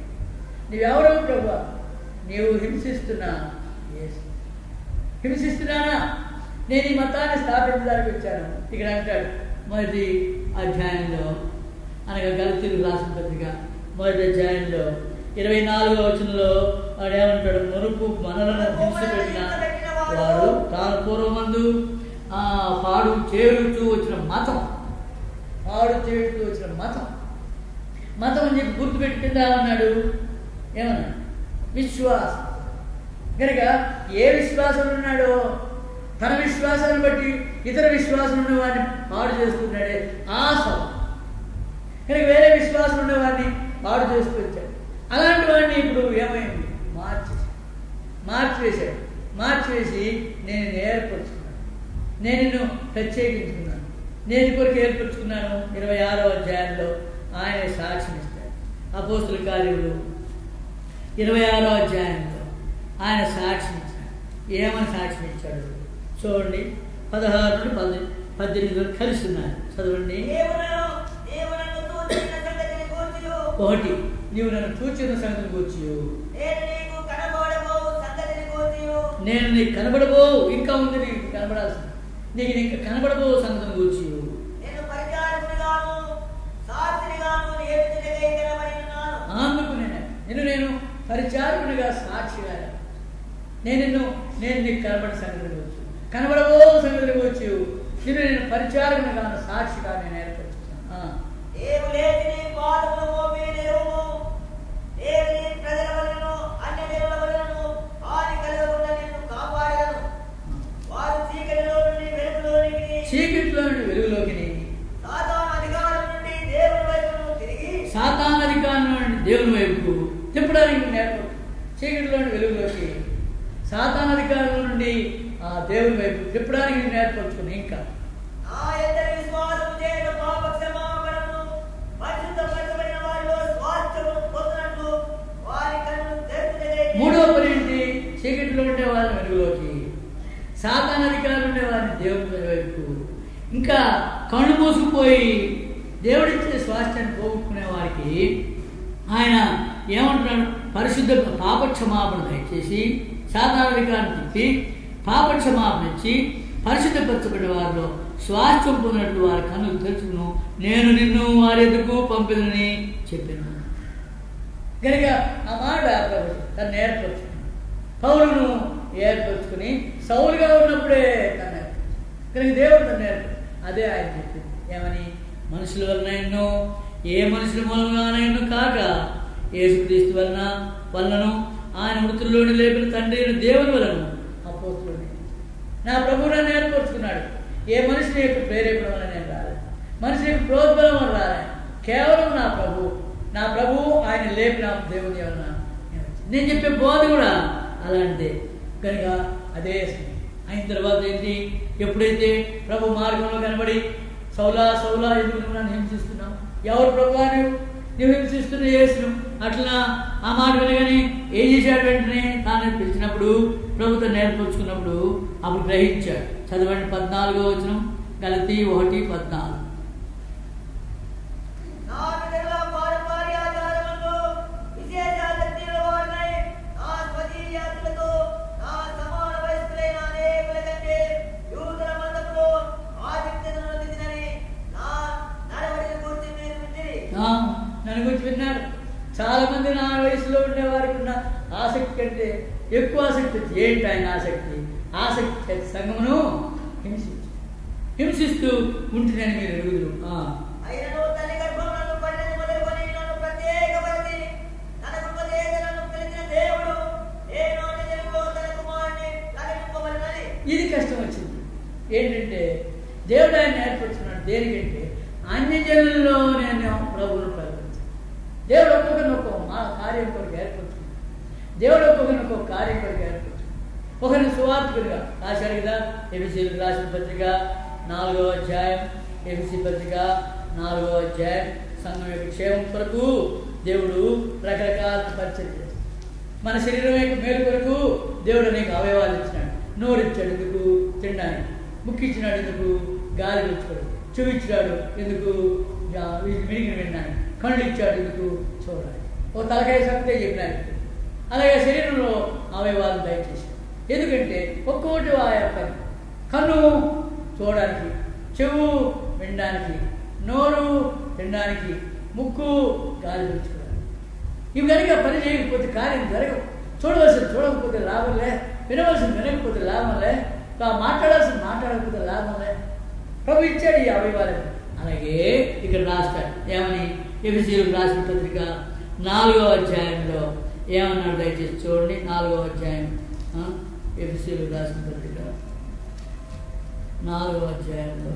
నీవెవరవు ప్రభు నీవు హింసిస్తున్నా యేసు. హింసిస్తున్నానా నేను ఈ మతాన్ని స్థాపించడానికి వచ్చాను ఇక్కడ అంటాడు మొదటి అధ్యాయంలో అనగా గలతీరు రాసిన పత్రిక మొదటి అధ్యాయంలో ఇరవై నాలుగో వచనంలో వాడు ఏమంటాడు మునుపు మనలను హింస పెట్టిన వాడు తాను పూర్వమందు ఆ పాడు చేరుతూ వచ్చిన మతం పాడు చేరుతూ వచ్చిన మతం మతం అని చెప్పి గుర్తుపెట్టుకుందా అన్నాడు ఏమన్నాడు విశ్వాసం కనుక ఏ విశ్వాసం ఉన్నాడో తన విశ్వాసాన్ని బట్టి ఇతర విశ్వాసం ఉన్న వాడిని పాడు చేస్తున్నాడే ఆశ కనుక వేరే విశ్వాసం ఉన్న వాడిని పాడు చేస్తూ వచ్చాడు అలాంటి వాడిని ఇప్పుడు ఏమైంది మార్చేసి మార్చివేశాడు మార్చివేసి నేను నిన్ను ఏర్పరచుకున్నాను నేను నిన్ను ప్రత్యేకించుకున్నాను నేను నీ కొరకు ఏర్పరచుకున్నాను ఇరవై ఆరో అధ్యాయంలో ఆయన సాక్ష్యం ఇస్తాడు అపోస్తుల కార్యములు ఇరవై ఆరో అధ్యాయంలో ఆయన సాక్ష్యం ఇచ్చాడు ఏమని సాక్ష్యం ఇచ్చాడు చూడండి పదహారు నుండి పది పద్దెనిమిది వరకు కలిసి ఉన్నాయి చదవండి దేవునను దేవునను తూచిన సంగతిని గూర్చియు, ఒకటి నీవు నన్ను చూచిన సంగతిని గురించి నేను నీకు కనబడబోవు సంగతిని గూర్చియు, నేను నీకు కనబడబో ఇంకా ఉంది నీకు కనబడాల్సింది నీకు నీకు కనబడబో సంగతిని గురించి నేను పరిచారకునిగాను, సాక్షినిగాను నియమితుడిగై కనబడి ఉన్నాను. అందుకు నేను నిన్ను నేను పరిచారకునిగా సాక్షిగా నేను నిన్ను నేను నీకు కనబడి సంగతిని గురించి కనబడబో సంగతిని గురించి నిన్ను నేను పరిచారకునిగా సాక్షిగా నేను ఏర్పరుచుకున్నాను ఆ. నీవు లేచి నీ పాదములు మోపి నిలువుము. దేవుని ప్రజల వలనను, అన్య దేవుల వలనను హాని కలగకుండా నిన్ను కాపాడెదను. వారు చీకటిలో నుండి వెలుగులోనికి, చీకటిలో నుండి వెలుగులోకి సాతాను అధికారం నుండి దేవుని వైపును తిరిగి సాతాన్ అధికారం నుండి దేవుని వైపుకు తిప్పడానికి నేర్పడు చీకటిలో నుండి వెలుగులోకి సాతాన్ అధికారం నుండి ఆ దేవుని వైపు తిప్పడానికి నేర్పరచుకుని ఇంకా నా ఎందరి విశ్వాసము చేయడం పాప క్షమాపణను, పరిశుద్ధపరచబడిన వారిలో స్వాస్థ్యమును పొందినట్లు వారి కన్నులు తెరుచుటకై మూడవ పని ఏంటి చీకటిలో ఉండే వాళ్ళని వెలుగులోకి సాతాన్ అధికారులు ఉండే వారిని దేవుని వైపు ఇంకా కళ్ళు మూసుకుపోయి దేవుడిచ్చే స్వాస్థ్యాన్ని పోగొట్టుకునే వారికి ఆయన ఏమంటున్నాడు పరిశుద్ధ పాపక్షమాపణ దయచేసి సాధారణికాన్ని తిప్పి పాప క్షమాపణ ఇచ్చి పరిశుద్ధపరచబడిన వారిలో స్వాస్థ్యం పొందినట్లు వారి కన్నులు తెరుచుకును నేను నిన్ను వారి ఎదుకు పంపినని చెప్పాను కనుక ఆ మాట ప్రభు తను ఏర్పరచుకున్నాడు పౌరును ఏర్పరచుకుని సౌలుగా ఉన్నప్పుడే తను ఏర్పరచుకున్నాడు. కనుక దేవుడు తను ఏర్పరచు అదే ఆయన చెప్పింది ఏమని మనుషుల వలన ఎన్నో ఏ మనుషుల మూలంగానైనా కాక యేసుక్రీస్తు వలన వలనను ఆయన మృతుల్లోని లేపిన తండ్రి అయిన దేవుని వలన అపోస్తులుని నా ప్రభు నన్ను ఏర్పరచుకున్నాడు ఏ మనిషిని యొక్క ప్రేరేపణ వల్ల నేను రాలేదు మనిషి యొక్క ప్రోద్బలం వల్ల రాలేదు కేవలం నా ప్రభు నా ప్రభు ఆయన లేపిన దేవుని వలన నేను వచ్చాను. నేను చెప్పే బోధ కూడా అలాంటిదే కనుక అదే స్నేహం. అయిన తర్వాత ఏంటి ఎప్పుడైతే ప్రభు మార్గంలో కనబడి సౌలా సౌలా ఎందుకు నువ్వు నన్ను హింసిస్తున్నావు ఎవరు ప్రభు నువ్వు నువ్వు హింసిస్తున్న యేసును అట్లా ఆ మాట వినగానే ఏం చేశాడు వెంటనే తాను పిలిచినప్పుడు ప్రభుత్వం నేర్పరుచుకున్నప్పుడు అప్పుడు గ్రహించాడు చదవండి పద్నాలుగో వచ్చిన గలతీ ఒకటి పద్నాలుగు నా బిడ్డల పారంపర్య ఆచారములను విశేషాసక్తిల వారినై నా స్వకీయాతులతో నా సమాన వయస్కులైన అనేకుల కంటే యూదుల మందములో ఆసక్తిని నొందినని నా నడవడిని గురించి మీరు వింటిరి. ఆ, నన్ను గురించి విన్నాడు చాలా మంది నా వయసులో ఉండే వారికి ఉన్న ఆసక్తి కంటే ఎక్కువ ఆసక్తి ఉంది. ఏంటి ఆయన ఆసక్తి ఆసక్తి చేత సంఘమును హింసించు హింసిస్తూ ఉంటుందని మీరు ఎరుగుదురు ఆ, అయినను తల్లి గర్భమునందు పడినది మొదలుకొని నన్ను ప్రత్యేకపరిచి తన కృపచేత నన్ను పిలిచిన దేవుడు ఏ నోటి తెలుగులో తన కుమారుని లభింపవలనని ఇది కష్టం వచ్చింది ఏంటంటే దేవుడు ఆయన ఏర్పరుచున్నాడు దేనికంటే అన్యజనుల్లో నేను ప్రభువును ప్రకటించాను దేవుడు ఒక్కొక్కరిని ఒక్కొక్క మా కార్యం కొరకు ఏర్పరుచుకున్నాడు దేవుడు ఒక్కొక్కరిని ఒక్కొక్క కార్యం కొరకు ఏర్పరుచుకున్నాడు ఒకరిని సువార్తికుడిగా రాశాడు కదా ఎబిసీలకు రాసిన పత్రిక నాలుగో అధ్యాయం ఎబిసి పత్రిక నాలుగో అధ్యాయం సంఘం యొక్క క్షేమం కొరకు దేవుడు రకరకాల పరిచయం చేస్తాడు మన శరీరం యొక్క మేలు కొరకు దేవుడు అనేక అవయవాలు ఇచ్చినాడు నోరు ఇచ్చాడు ఎందుకు తినడానికి ముక్కు ఇచ్చినాడు ఎందుకు గాలి పెంచుకోడు చెవి ఇచ్చినాడు ఎందుకు మిడిగిన వినడానికి కళ్ళు ఇచ్చాడు ఎందుకు చూడాలి ఓ తలకాయ సంతే చెప్పినాడు అలాగే శరీరంలో అవయవాలు దయచేసాడు ఎందుకంటే ఒక్కొక్కటి ఆయా పని కన్ను చూడడానికి చెవు వినడానికి నోరు తినడానికి ముక్కు గాలి పీల్చుకోవడానికి ఇవి కనుక పని చేయకపోతే కార్యం జరగవు చూడవలసింది చూడకపోతే లాభంలే వినవలసింది వినకపోతే లాభంలే తా- మాట్లాడాల్సింది మాట్లాడకపోతే లాభంలే ప్రభు ఇచ్చాడు ఈ అవయవాలను అలాగే ఇక్కడ రాస్తాడు ఏమని ఎబిసీలకు రాసిన పత్రిక నాలుగో అధ్యాయంలో ఏమన్నాడు దయచేసి చూడండి నాలుగో అధ్యాయం ఎబిసీలకు రాసిన పత్రిక నాలుగో అధ్యాయంలో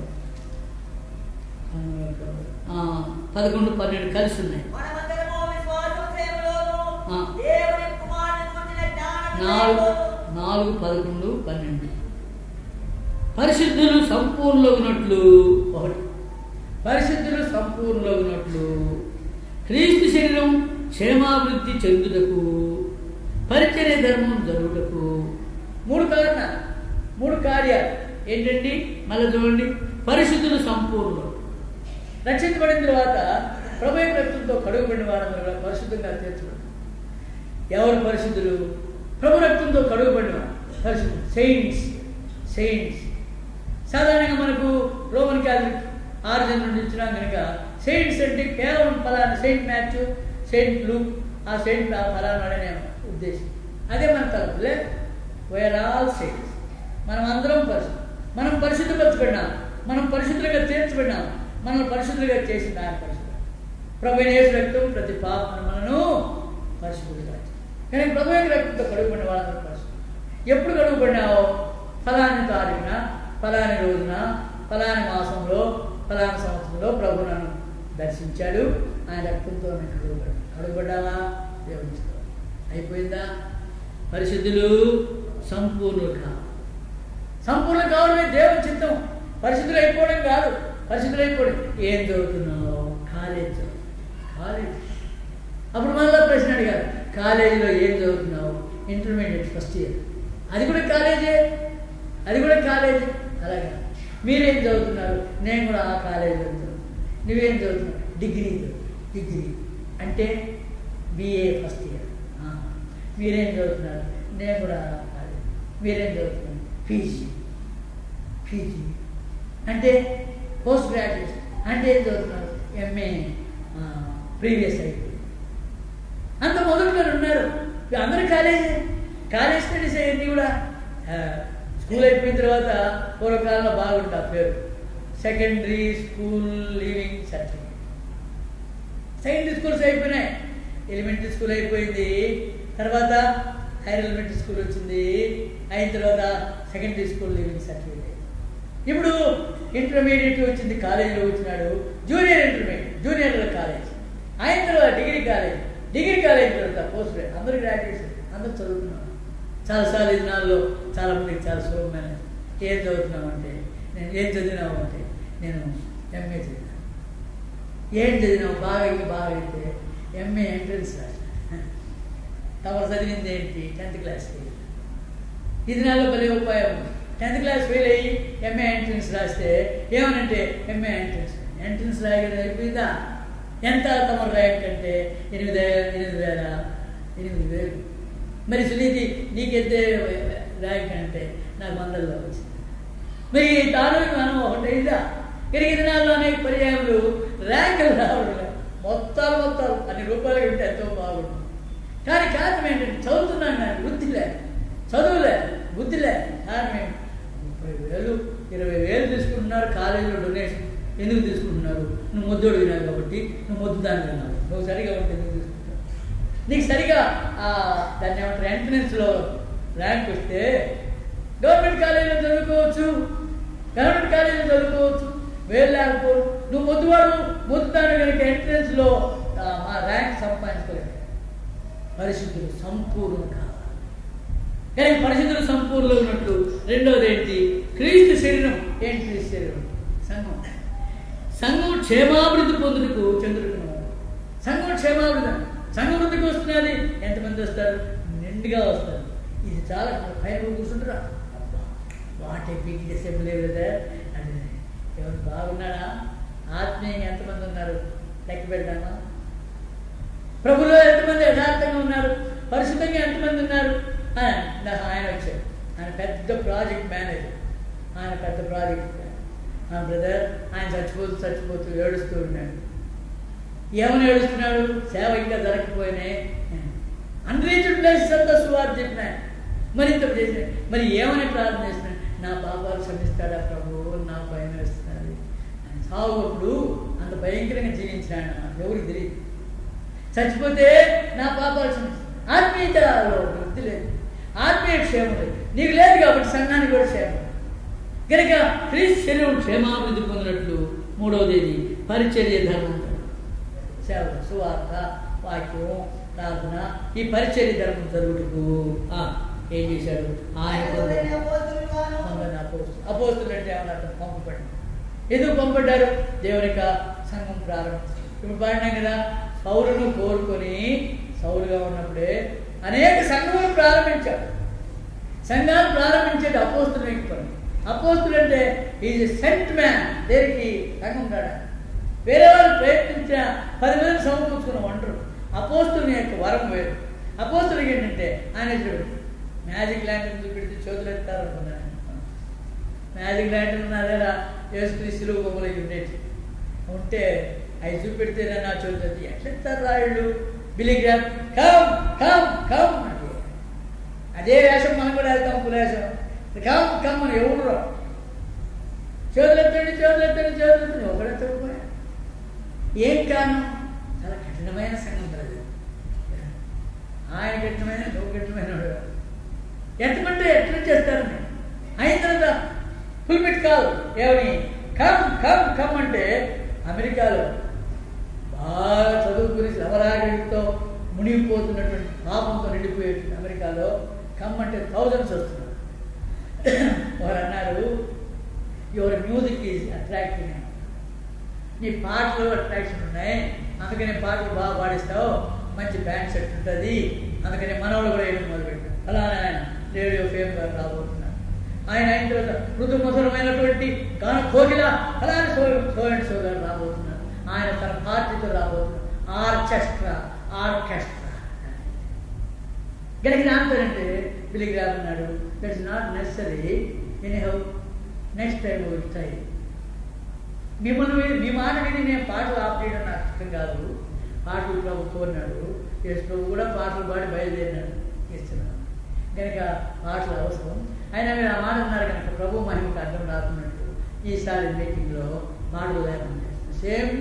ఆ, పదకొండు పన్నెండు కలిసి ఉన్నాయి మనమందరము విశ్వాసములోను ఆ. దేవుని కుమారుని గురించిన జ్ఞాన నాలుగు వివేకములోను నాలుగు పదకొండు పన్నెండు పరిశుద్ధులు సంపూర్ణులగునట్లు ఒకటి పరిశుద్ధులు సంపూర్ణులగునట్లు క్రీస్తు శరీరం క్షేమాభివృద్ధి చెందుటకు పరిచర్య ధర్మం జరుగుటకు మూడు కారణాలు మూడు కార్యాలు ఏంటండి మళ్ళీ చూడండి పరిశుద్ధులు సంపూర్ణులు రక్షించబడిన తర్వాత ప్రభు యొక్క రక్తంతో కడుగుబడిన వారందరూ కూడా పరిశుద్ధంగా తీర్చబడి ఎవరు పరిశుద్ధులు ప్రభు రక్తంతో కడుగుబడిన వారు పరిశుద్ధులు సెయింట్స్ సెయింట్స్ సాధారణంగా మనకు రోమన్ క్యాథలిక్ ఆరిజిన్ నుండి ఇచ్చినా కనుక సెయింట్స్ అంటే కేవలం ఫలానా సెయింట్ మ్యాథ్యూ సెయింట్ లూక్ ఆ సెయింట్ ఫలానా అనే ఉద్దేశం అదే మన తలపులే వేర్ ఆల్ సెయింట్స్ మనం అందరం పరిశుద్ధం మనం పరిశుద్ధపరచబడినాం మనం పరిశుద్ధులుగా తీర్చబడినాం మనం పరిశుద్ధులుగా చేసిన ఆయన పరిశుద్ధం ప్రభు యేసు రక్తం ప్రతి పాపను మనను పరిశుద్ధులుగా చేస్తుంది. కానీ ప్రభు యొక్క రక్తంతో కడుగుబడిన వాళ్ళందరూ పరిశుద్ధం ఎప్పుడు కడుగుబడినావో ఫలాని తారీఖున ఫలాని రోజున ఫలాని మాసంలో ఫలాని సంవత్సరంలో ప్రభు నన్ను దర్శించాడు ఆయన రక్తంతో నేను కడుగుబడ్డా కడుగుబడ్డావా దేవుడిస్తావు అయిపోయిందా పరిశుద్ధులు సంపూర్ణులు కావాలి సంపూర్ణ కావడమే దేవుని చిత్తం పరిశుద్ధులు అయిపోవడం కాదు పరిశుద్ధులు అయిపోవడం ఏం చదువుతున్నావు కాలేజ్ చదువు కాలేజ్ అప్పుడు మళ్ళీ ప్రశ్న అడిగారు కాలేజీలో ఏం చదువుతున్నావు ఇంటర్మీడియట్ ఫస్ట్ ఇయర్ అది కూడా కాలేజే అది కూడా కాలేజే అలాగే మీరేం చదువుతున్నారు నేను కూడా ఆ కాలేజీ చదువుతున్నాను నువ్వేం చదువుతున్నావు డిగ్రీ చదువు డిగ్రీ అంటే బిఏ ఫస్ట్ ఇయర్ మీరేం చదువుతున్నారు నేను కూడా మీరేం చదువుతున్నారు పీజీ పీజీ అంటే పోస్ట్ గ్రాడ్యుయేషన్ అంటే ఏం చదువుతున్నారు ఎంఏ ప్రీవియస్ అయిపోయింది అంత మొదలుగా ఉన్నారు అందరూ కాలేజ్ కాలేజ్ స్టడీస్ అయ్యింది కూడా ఆ, స్కూల్ అయిపోయిన తర్వాత పూర్వకాలంలో బాగుంటుంది ఆ పేరు secondary school leaving certificate secondary schools అయిపోయినాయి ఎలిమెంటరీ స్కూల్ అయిపోయింది తర్వాత హైయర్ ఎలిమెంటరీ స్కూల్ వచ్చింది అయిన తర్వాత సెకండరీ స్కూల్ లీవింగ్ సర్టిఫికేట్ ఇప్పుడు ఇంటర్మీడియట్ వచ్చింది కాలేజీలో వచ్చినాడు జూనియర్ ఇంటర్మీడియట్ జూనియర్ కాలేజ్ అయిన తర్వాత డిగ్రీ కాలేజ్ డిగ్రీ కాలేజ్ తర్వాత పోస్ట్ గ్రాడ్యుయేట్ అందరూ గ్రాడ్యుయేట్స్ అందరూ చదువుతున్నారు చాలాసార్లు ఈ దినాల్లో చాలా మందికి చాలా సులభమైన ఏం చదువుతున్నామంటే నేను ఏం చదివినావు అంటే నేను ఎంఏ చదివినాను ఏం చదివినావు బాగా ఇంకా బాగా అయితే ఎంఏ ఎంట్రన్స్ రాసిన తమరు చదివింది ఏంటి టెన్త్ క్లాస్కి ఈ దినాల్లో భలే ఉపాయం టెన్త్ క్లాస్ ఫెయిల్ అయ్యి ఎంఏ ఎంట్రన్స్ రాస్తే ఏమనంటే ఎంఏ ఎంట్రన్స్ ఎంట్రన్స్ రాయగలిగి అయిపోయిందా ఎంత తమరు ర్యాంక్ అంటే ఎనిమిది ఎనిమిది వేల ఎనిమిది వేలు మరి సునీతి నీకెంతే ర్యాంక్ అంటే నాకు వందల్లో వచ్చింది మరి దాని మనం ఒకటి అయిందా ఇరవై దినాల్లో అనేక పర్యాయములు ర్యాంకులు రావడం లేదు. మొత్తాలు మొత్తాలు అన్ని రూపాయలు ఉంటే ఎంతో బాగుంటుంది కానీ కారణం ఏంటంటే చదువుతున్నాం కానీ బుద్ధి లేదు చదువు లేదు బుద్ధి లేదు కారణం ఏంటి ముప్పై వేలు ఇరవై వేలు తీసుకుంటున్నారు కాలేజీలో డొనేషన్ ఎందుకు తీసుకుంటున్నారు నువ్వు ముద్దోడు వినావు కాబట్టి నువ్వు ముద్దు దాన్ని విన్నావు నువ్వు సరిగా ఉంటే ఎందుకు తీసుకుంటావు నీకు సరిగా ఆ, దాన్ని ఏమంటారు ఎంట్రన్స్లో ర్యాంక్ వస్తే గవర్నమెంట్ కాలేజీలో చదువుకోవచ్చు గవర్నమెంట్ కాలేజీలో చదువుకోవచ్చు వేలు లేకపోవు నువ్వు ముద్దువాడు ముద్దుతాను కనుక ఎంట్రన్స్లో మా ర్యాంక్ సంపాదించుకోలేదు పరిశుద్ధులు సంపూర్ణ కావాలి కానీ పరిశుద్ధులు సంపూర్ణలో ఉన్నట్లు రెండోది ఏంటి క్రీస్తు శరీరం ఏంటి క్రీస్తు శరీరం సంఘం సంఘం క్షేమాభివృద్ధి పొందుటకు చంద్రుడు సంఘం క్షేమాభివృద్ధి సంఘం వృద్ధికి వస్తున్నది ఎంతమంది వస్తారు నిండుగా వస్తారు ఇది చాలా పైన కూర్చుంటారా వాట్ ఏ బిగ్ అసెంబ్లీ కదా అంటే ఎవరు బాగున్నాడా ఆత్మీయంగా ఎంతమంది ఉన్నారు లెక్క పెడదామా ప్రభులో ఎంతమంది యథార్థంగా ఉన్నారు పరిశుద్ధంగా ఎంతమంది ఉన్నారు ఆ, నాకు ఆయన వచ్చాడు ఆయన పెద్ద ప్రాజెక్ట్ మేనేజర్ ఆయన పెద్ద ప్రాజెక్ట్ ఆ బ్రదర్ ఆయన చచ్చిపోతూ చచ్చిపోతూ ఏడుస్తూ ఉన్నాడు ఏమని ఏడుస్తున్నాడు సేవ ఇంకా జరగకపోయినాయి అన్రీచ్డ్ ప్లేసెస్ అంతా సువార్త చెప్పిన మరింత చేసిన మరి ఏమని ప్రార్థన చేస్తున్నాడు నా పాపాలు క్షమిస్తాడా ప్రభు నా భయం వేస్తున్నది ఆయన సాగుప్పుడు అంత భయంకరంగా జీవించాడు ఎవరికి తెలియదు చచ్చిపోతే నా పాపాలు క్షమిస్తాడు ఆత్మీయతలో వృద్ధి లేదు ఆత్మీయ క్షేమం లేదు నీకు లేదు కాబట్టి సంఘానికి కూడా క్షేమం కనుక క్రీస్తు శరీరం క్షేమాభివృద్ధి పొందినట్లు మూడవది ఇది పరిచర్య ధర్మం సేవ సువార్త వాక్యం ప్రార్థన ఈ పరిచర్య ధర్మం జరుగుటకు ఆ, ఏం చేశాడు ఆయన ఆయన అపోస్తులు గాను కొందరిని అపోస్తులు అపోస్తులు అంటే ఏమన్నా అర్థం? పంపబడి ఎందుకు పంపడ్డారు దేవుని యొక్క సంఘం ప్రారంభించారు ఇప్పుడు పాడినాం కదా సౌరును కోరుకొని సౌరుగా ఉన్నప్పుడే అనేక సంఘములు ప్రారంభించాడు సంఘాలు ప్రారంభించేది అపోస్తులు యొక్క పని అపోస్తులు అంటే ఈజ్ సెంట్ మ్యాన్ దేనికి సంఘం రాడా వేరే వాళ్ళు ప్రయత్నించిన పది మందిని సమకూర్చుకున్న ఒంటరు అపోస్తుని యొక్క వరం వేరు అపోస్తులకి ఏంటంటే ఆయన చూడు మ్యాజిక్ ల్యాండ్ చూపెడితే చేతులు ఎత్తారు అనుకున్నాను మ్యాజిక్ ల్యాండ్ ఉన్నారా యేసుక్రీస్తులు బొమ్మలకి ఉండేది ఉంటే అవి చూపెడితే నా చేతులు ఎత్తి ఎట్లా ఎత్తారు రాయుళ్ళు బిలిగ్రామ్ కమ్ కమ్ కమ్ అంటే అదే వేషం మనం కూడా వెళ్తాం పులేషం కమ్ కమ్ అని ఎవరు రావు. చేతులు ఎత్తండి చేతులు ఎత్తండి చేతులు ఎత్తండి ఒకడు ఎత్తకపోయా ఏం కారణం చాలా కఠినమైన సంఘం ప్రజలు ఆయన కఠినమైన నువ్వు కఠినమైన వాడు కాదు. ఎట్టమంటే ఎట్లా చేస్తారని అయిన తర్వాత ఫుల్మిట్ కాదు ఏమని కమ్ కమ్ కమ్ అంటే అమెరికాలో బాగా చదువుకుని శవరాగడితో మునిగిపోతున్నటువంటి పాపంతో నిండిపోయేటువంటి అమెరికాలో కమ్ అంటే థౌజండ్స్ వస్తున్నారు వారు అన్నారు యువర్ మ్యూజిక్ ఈజ్ అట్రాక్టింగ్ నీ పాటలు అట్రాక్షన్ ఉన్నాయి అందుకని పాటలు బాగా పాడిస్తావు మంచి బ్యాండ్ సెట్ ఉంటుంది అందుకని మనవాళ్ళు కూడా వేయడం మొదలుపెట్టారు అలానే ఆయన రేడియో ఫేమ్గా రాబోతున్నాడు ఆయన అయిన తర్వాత మృదు మధురమైనటువంటి గాన కోకిల అలానే సో సో అండ్ సో గారు రాబోతున్నారు ఆయన తన పార్టీతో రాబోతున్నారు ఆర్కెస్ట్రా ఆర్కెస్ట్రా గడికి నాంతరంటే పిలిగ్రామ్ అన్నాడు that's not necessary anyhow next time వస్తాయి మిమ్మల్ని విని- మీ మాట విని నేను పాటలు ఆఫ్ చేయడం నాకు ఇష్టం కాదు పాటలు ప్రభు కోరినాడు యేసు ప్రభు కూడా పాటలు పాడి బయలుదేరినాడు ఇస్తున్నాడు కనుక పాటలు అవసరం అయినా మీరు ఆ మాట ఉన్నారు కనుక ప్రభు మహిమకు అర్థం రాకున్నట్టు ఈసారి మీటింగ్లో పాటలు లేకుండా చేస్తాం సేమ్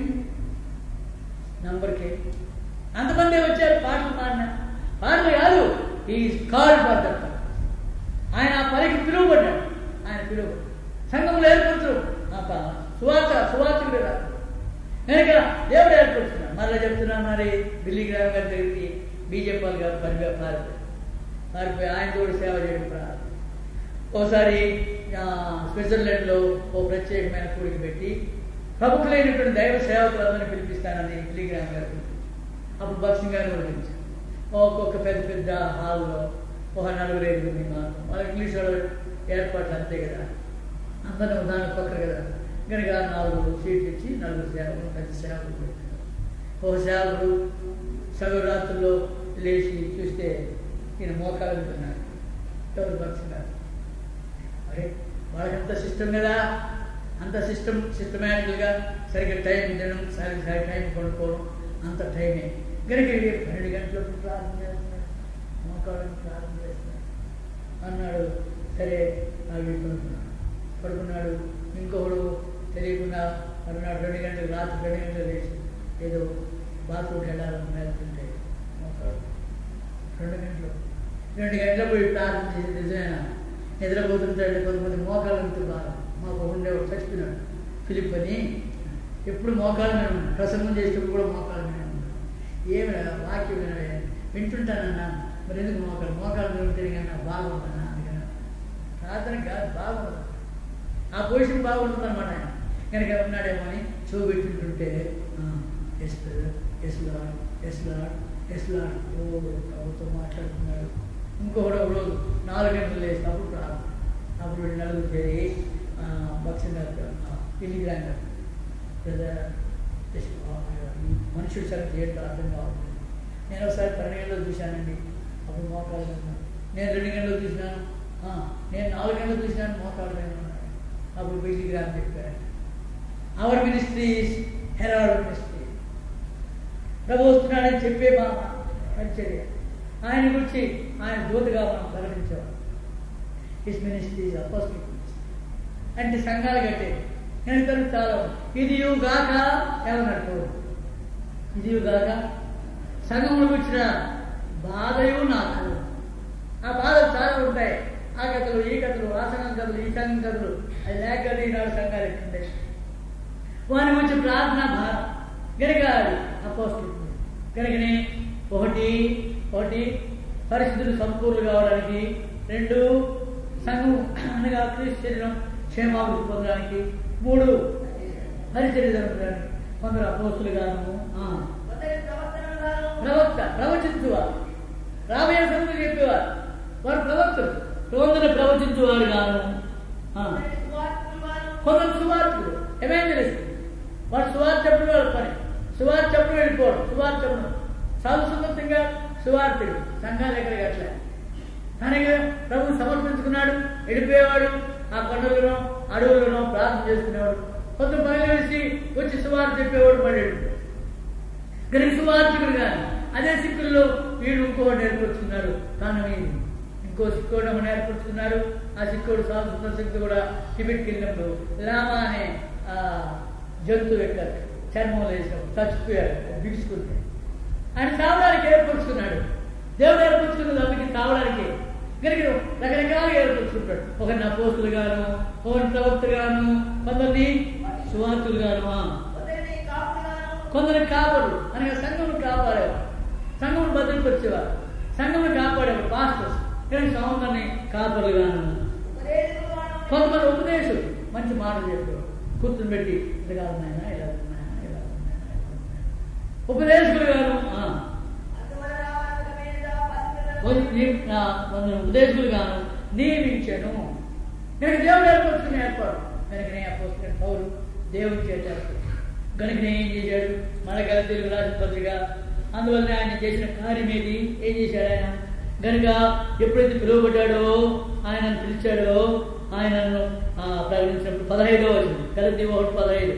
నంబర్కి అంతమంది వచ్చారు పాటలు పాడిన పాటలు కాదు ఈ కాల్ పడ్డారు ఆయన ఆ పనికి పిలువబడ్డాడు ఆయన పిలువబడ్డాడు సంఘంలో ఏర్పడుతూ సువార్త సువార్తకుడు రాదు కనుక దేవుడు ఏర్పడుతున్నాడు మరలా చెప్తున్నాను మరి బిల్లి గ్రామ్ గారి దగ్గరికి బీజేపీ వాళ్ళు గారు పరిపోయి పారిపోయి పారిపోయి ఆయన తోడు సేవ చేయడం ప్రారంభం ఓసారి ఆ, స్విట్జర్లాండ్లో ఓ ప్రత్యేకమైన కూడికి పెట్టి ప్రముఖులైనటువంటి దైవ సేవకులందరినీ పిలిపిస్తానని టెలిగ్రామ్ గారు పిలిపించారు. అప్పుడు భక్సింగ్ గారు కూడా పిలిచారు ఒక్కొక్క పెద్ద పెద్ద హాల్లో ఒక నలుగురు ఐదుగురిని మాత్రం వాళ్ళ ఇంగ్లీష్ వాళ్ళు ఏర్పాట్లు అంతే కదా అందరం దాని పక్కన కదా కనుక నాలుగు సీట్లు ఇచ్చి నలుగురు సేవకులు పెద్ద సేవకులు పెట్టారు ఒక సేవకుడు సగం రాత్రుల్లో లేచి చూస్తే ఈయన మోకాలు ఉంటున్నాడు ఎవరు భక్సింగ్ గారు అరే వాళ్ళకి అంత సిస్టమ్ కదా అంత సిస్టమ్ సిస్టమేటిక్గా సరిగ్గా టైం తినడం సరి సరి టైం కొనుక్కోవడం అంత టైమే కనుక ఇది పన్నెండు గంటలకు ప్రార్థన చేస్తున్నాడు మోకాళ్ళని ప్రార్థన చేస్తున్నాడు అన్నాడు సరే అవి పడుకున్నాడు పడుకున్నాడు ఇంకొకడు తెలియకుండా మరునాడు రెండు గంటలకు రాత్రి రెండు గంటలు లేచి ఏదో బాత్రూమ్కి వెళ్ళాలని వెళ్తుంటే మోకాడు రెండు గంటలు రెండు గంటలు పోయి ప్రార్థన చేసి నిజమేనా నిద్రపోతుంటాడు కొంతమంది మోకాలు ఉంటుంది బాగా మాకు ఉండే ఒక చచ్చిపోయినాడు ఫిలిప్ అని ఎప్పుడు మోకాలు మీద ఉన్నాడు ప్రసంగం చేసేటప్పుడు కూడా మోకాలు మీద ఉన్నాడు ఏమి వాక్యం వినడే వింటుంటానన్నా మరి ఎందుకు మోకాలు మోకాలు మీద ఉంటే కన్నా బాగుందన్నా అందుకని ప్రార్థన కాదు బాగుంది ఆ పొజిషన్ బాగుంటుంది అనమాట ఆయన కనుక ఉన్నాడేమో అని చూపెట్టుంటుంటే yes yes lord yes lord yes lord ఓ ప్రభుత్వం మాట్లాడుతున్నాడు ఇంకొకడు ఒక రోజు నాలుగు గంటలు లేచి అప్పుడు ప్రార్థన అప్పుడు వీళ్ళు నలుగురు చేరి భక్సింగ్ పిల్లిగ్రాంగ్ మనుషుల సంగతి ఏంటో అర్థం కావాలి నేను ఒకసారి పన్నెండు గంటలు చూశానండి అప్పుడు మోకాలు మీద ఉన్నాను. నేను రెండు గంటలు చూసినాను ఆ, నేను నాలుగు గంటలు చూసినాను మోకాలు మీద ఉన్నాను అప్పుడు పిల్లిగ్రామ్ చెప్పారు అవర్ మినిస్ట్రీ హెరాల్డ్ మినిస్ట్రీ ప్రభు వస్తున్నాడని చెప్పే మా పరిచర్య ఆయన గురించి ఆయన దూతగా మనం ప్రకటించేవాడు హిస్ మినిస్ట్రీ అపోస్టిక్ అంటే సంఘాలు కట్టేది నేను తను చాలా ఇది గాక ఏమన్నట్టు ఇది గాక సంఘంలో వచ్చిన బాధయు నాకు ఆ బాధలు చాలా ఉంటాయి ఆ కథలు ఈ కథలు ఆ సంఘం కథలు ఈ సంఘం కథలు అది లేక ఈనాడు సంఘాలు ఎట్లుంటాయి వాని గురించి ప్రార్థన భారం గనక అపోస్తుంది కనుకనే ఒకటి ఒకటి పరిస్థితులు సంపూర్ణ కావడానికి రెండు సంఘం అనగా క్రీస్తు శరీరం క్షేమాభివృద్ధి పొందడానికి మూడు పరిచర్య జరపడానికి కొందరు అపోస్తులు గాను ఆ, కొందరి ప్రవర్తనలుగాను, ప్రవక్త ప్రవచించువారు రాబోయే సంగతి చెప్పేవారు వారు ప్రవక్తలు కొందరు ప్రవచించువారు గాను ఆ, కొందరి సువార్తలుగాను, కొందరు సువార్తులు ఎవాంజలిస్ట్ వాడు సువార్త చెప్పడం వాళ్ళ పని సువార్త చెప్పడం వెళ్ళిపోవడం సువార్త చెప్పడం సాధు సుందరంగా సువార్తుడు సంఘాలు ఎక్కడికి అట్లా తనకి ప్రభు సమర్పించుకున్నాడు వెళ్ళిపోయేవాడు ఆ కొండలను అడవులను ప్రార్థన చేసుకునేవాడు కొంత పనులు వేసి వచ్చి సువార్త చెప్పేవాడు మళ్ళీ వెళ్ళిపోయాడు కనుక సువార్తికుడు కానీ అదే సిక్కుల్లో వీడు ఇంకోటి ఏర్పరుచుకున్నారు కారణం ఇది ఇంకో సిక్కోడు మనం ఏర్పరుచుకున్నారు ఆ సిక్కోడు సాంస్కృతిక శక్తి కూడా టిబెట్కి వెళ్ళినప్పుడు లామా అనే ఆ, జంతువు యొక్క చర్మం వేసినప్పుడు చచ్చిపోయారు బిగుసుకుంటే ఆయన తావడానికి ఏర్పరుచుకున్నాడు దేవుడు ఏర్పరుచుకున్నది అందుకే తావడానికి కనుక రకరకాలుగా ఏర్పరుచుకుంటాడు ఒకరిని అపోస్తులు గాను ఒకరిని ప్రవక్తలు గాను కొందరిని సువార్తులు గాను ఆ. కొందరిని కాపులుగాను, కొందరు కాపరు అనగా సంఘమును కాపాడేవారు సంఘమును భద్రపరిచేవారు సంఘమును కాపాడేవారు పాస్టర్స్ కానీ సంఘాన్ని కాపరులుగాను ఉపదేశకులుగాను, కొంతమంది ఉపదేశం మంచి మాటలు చెప్పేవారు కూర్చుని పెట్టి ఇలా ఉన్నాయన ఇలా ఉన్నాయన ఇలా ఉన్నాయన ఇలా ఉన్నాయన ఉపదేశకులుగాను ఆ, అందువలన వానకమైనదా పసిపిల్లలను కొంచెం నీ- ఆ, కొందరు ఉపదేశకులుగాను నియమించాను కనుక దేవుడు ఏర్పరచుకుని ఏర్పాటు కనుకనే అపోస్తున్న పౌరు దేవుని చేశారు కనుకనే ఏం చేశాడు మన గల తెలుగు రాసిన పత్రిక అందువల్ల ఆయన చేసిన కార్యం ఏది ఏం చేశాడు ఆయన కనుక ఎప్పుడైతే పిలువబడ్డాడో ఆయనను పిలిచాడో ఆయనను ఆ, ప్రకటించినప్పుడు పదహైదో వచ్చింది కలిసి ఒకటి పదహైదు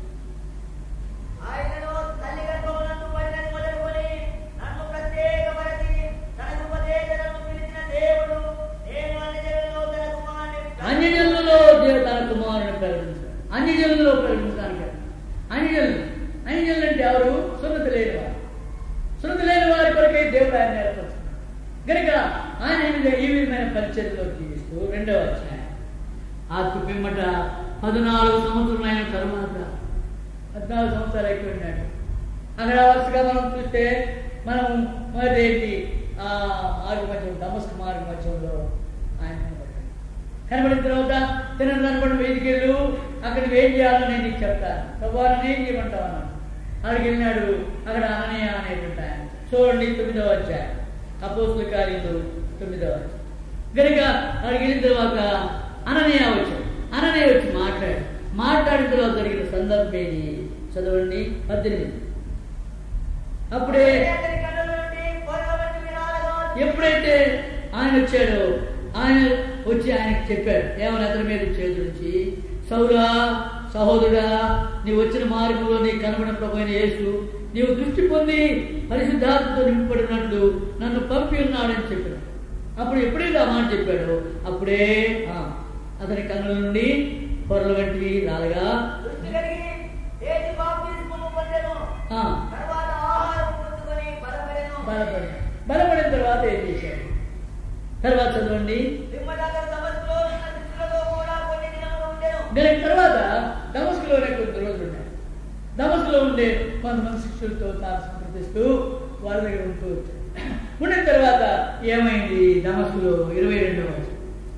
ఆయనను తల్లి గర్భమునందు పడినది మొదలుకొని నన్ను ప్రత్యేకపరచి తనకు ఉపదేశనను పిలిచిన దేవుడు నేను అన్యజనులలో తన కుమారుని అన్యజనులలో దేవతాల కుమారుని ప్రకటించాడు అన్యజనులలో ప్రకటించడానికి అన్యజనులు అన్యజనులు అంటే ఎవరు సున్నతి లేని వారు సున్నతి లేని వారి కొరకే దేవుడు ఆయన ఏర్పరుచుకున్నాడు కనుక ఆయన ఈ విధంగా- ఈ విధమైన పరిచయంలో జీవిస్తూ రెండవ అధ్యాయం ఆత్మ పిమ్మట పద్నాలుగు సంవత్సరమైన తరువాత పద్నాలుగు సంవత్సరాలు అయిపోయినాడు అక్కడ వరుసగా మనం చూస్తే మనం మొదటి ఆ మార్గ మధ్యం దమస్క మార్గ మధ్యంలో ఆయన కనబడ్డాడు కనబడిన తర్వాత తినని కనబడిన వీధికి వెళ్ళు అక్కడ ఏం చేయాలో నేను నీకు చెప్తాను ప్రభావం నేను ఏం చేయమంటావు అన్నాడు అక్కడికి వెళ్ళినాడు అక్కడ అననీయ అనేటువంటి ఆయన చూడండి తొమ్మిదవ అధ్యాయం అపోస్తుల కార్యాలు తొమ్మిదవ అధ్యాయం కనుక అక్కడికి వెళ్ళిన తర్వాత అననీయ వచ్చాడు అననీయ వచ్చి మాట్లాడు మాట్లాడిన తర్వాత జరిగిన సందర్భం ఏది చదవండి పద్దెనిమిది అప్పుడే అతని కన్నుల నుండి పొరల వంటి వినాలుగా ఎప్పుడైతే ఆయన వచ్చాడో ఆయన వచ్చి ఆయనకి చెప్పాడు ఏమని అతని మీద చేతులుంచి సౌరా సహోదరుడా నీవు వచ్చిన మార్గంలో నీకు కనబడిన ప్రభు అయిన యేసు నీవు దృష్టి పొంది పరిశుద్ధాత్మతో నింపబడినట్లు నన్ను పంపి ఉన్నాడని చెప్పాడు అప్పుడు ఎప్పుడైతే ఆ మాట చెప్పాడో అప్పుడే ఆ, అతని కన్నుల నుండి పొరల వంటివి రాలగా దృష్టి కలిగి చేతి బాప్తిస్మము పొందెను ఆ, తర్వాత ఆహారం పుచ్చుకొని బలపడెను బలపడి బలపడిన తర్వాత ఏం చేశాడు తర్వాత చదవండి సింహనగర్ సమస్యలో ఉన్న శిష్యులతో కూడా కొన్ని దినములు ఉండెను దాని తర్వాత దమస్కులోనే కొన్ని రోజులు ఉన్నాయి దమస్కులో ఉండే కొంతమంది శిష్యులతో తాను సంప్రదిస్తూ వాళ్ళ దగ్గర ఉంటూ వచ్చాడు ఉండిన తర్వాత ఏమైంది దమస్కులో ఇరవై రెండవ వచనం.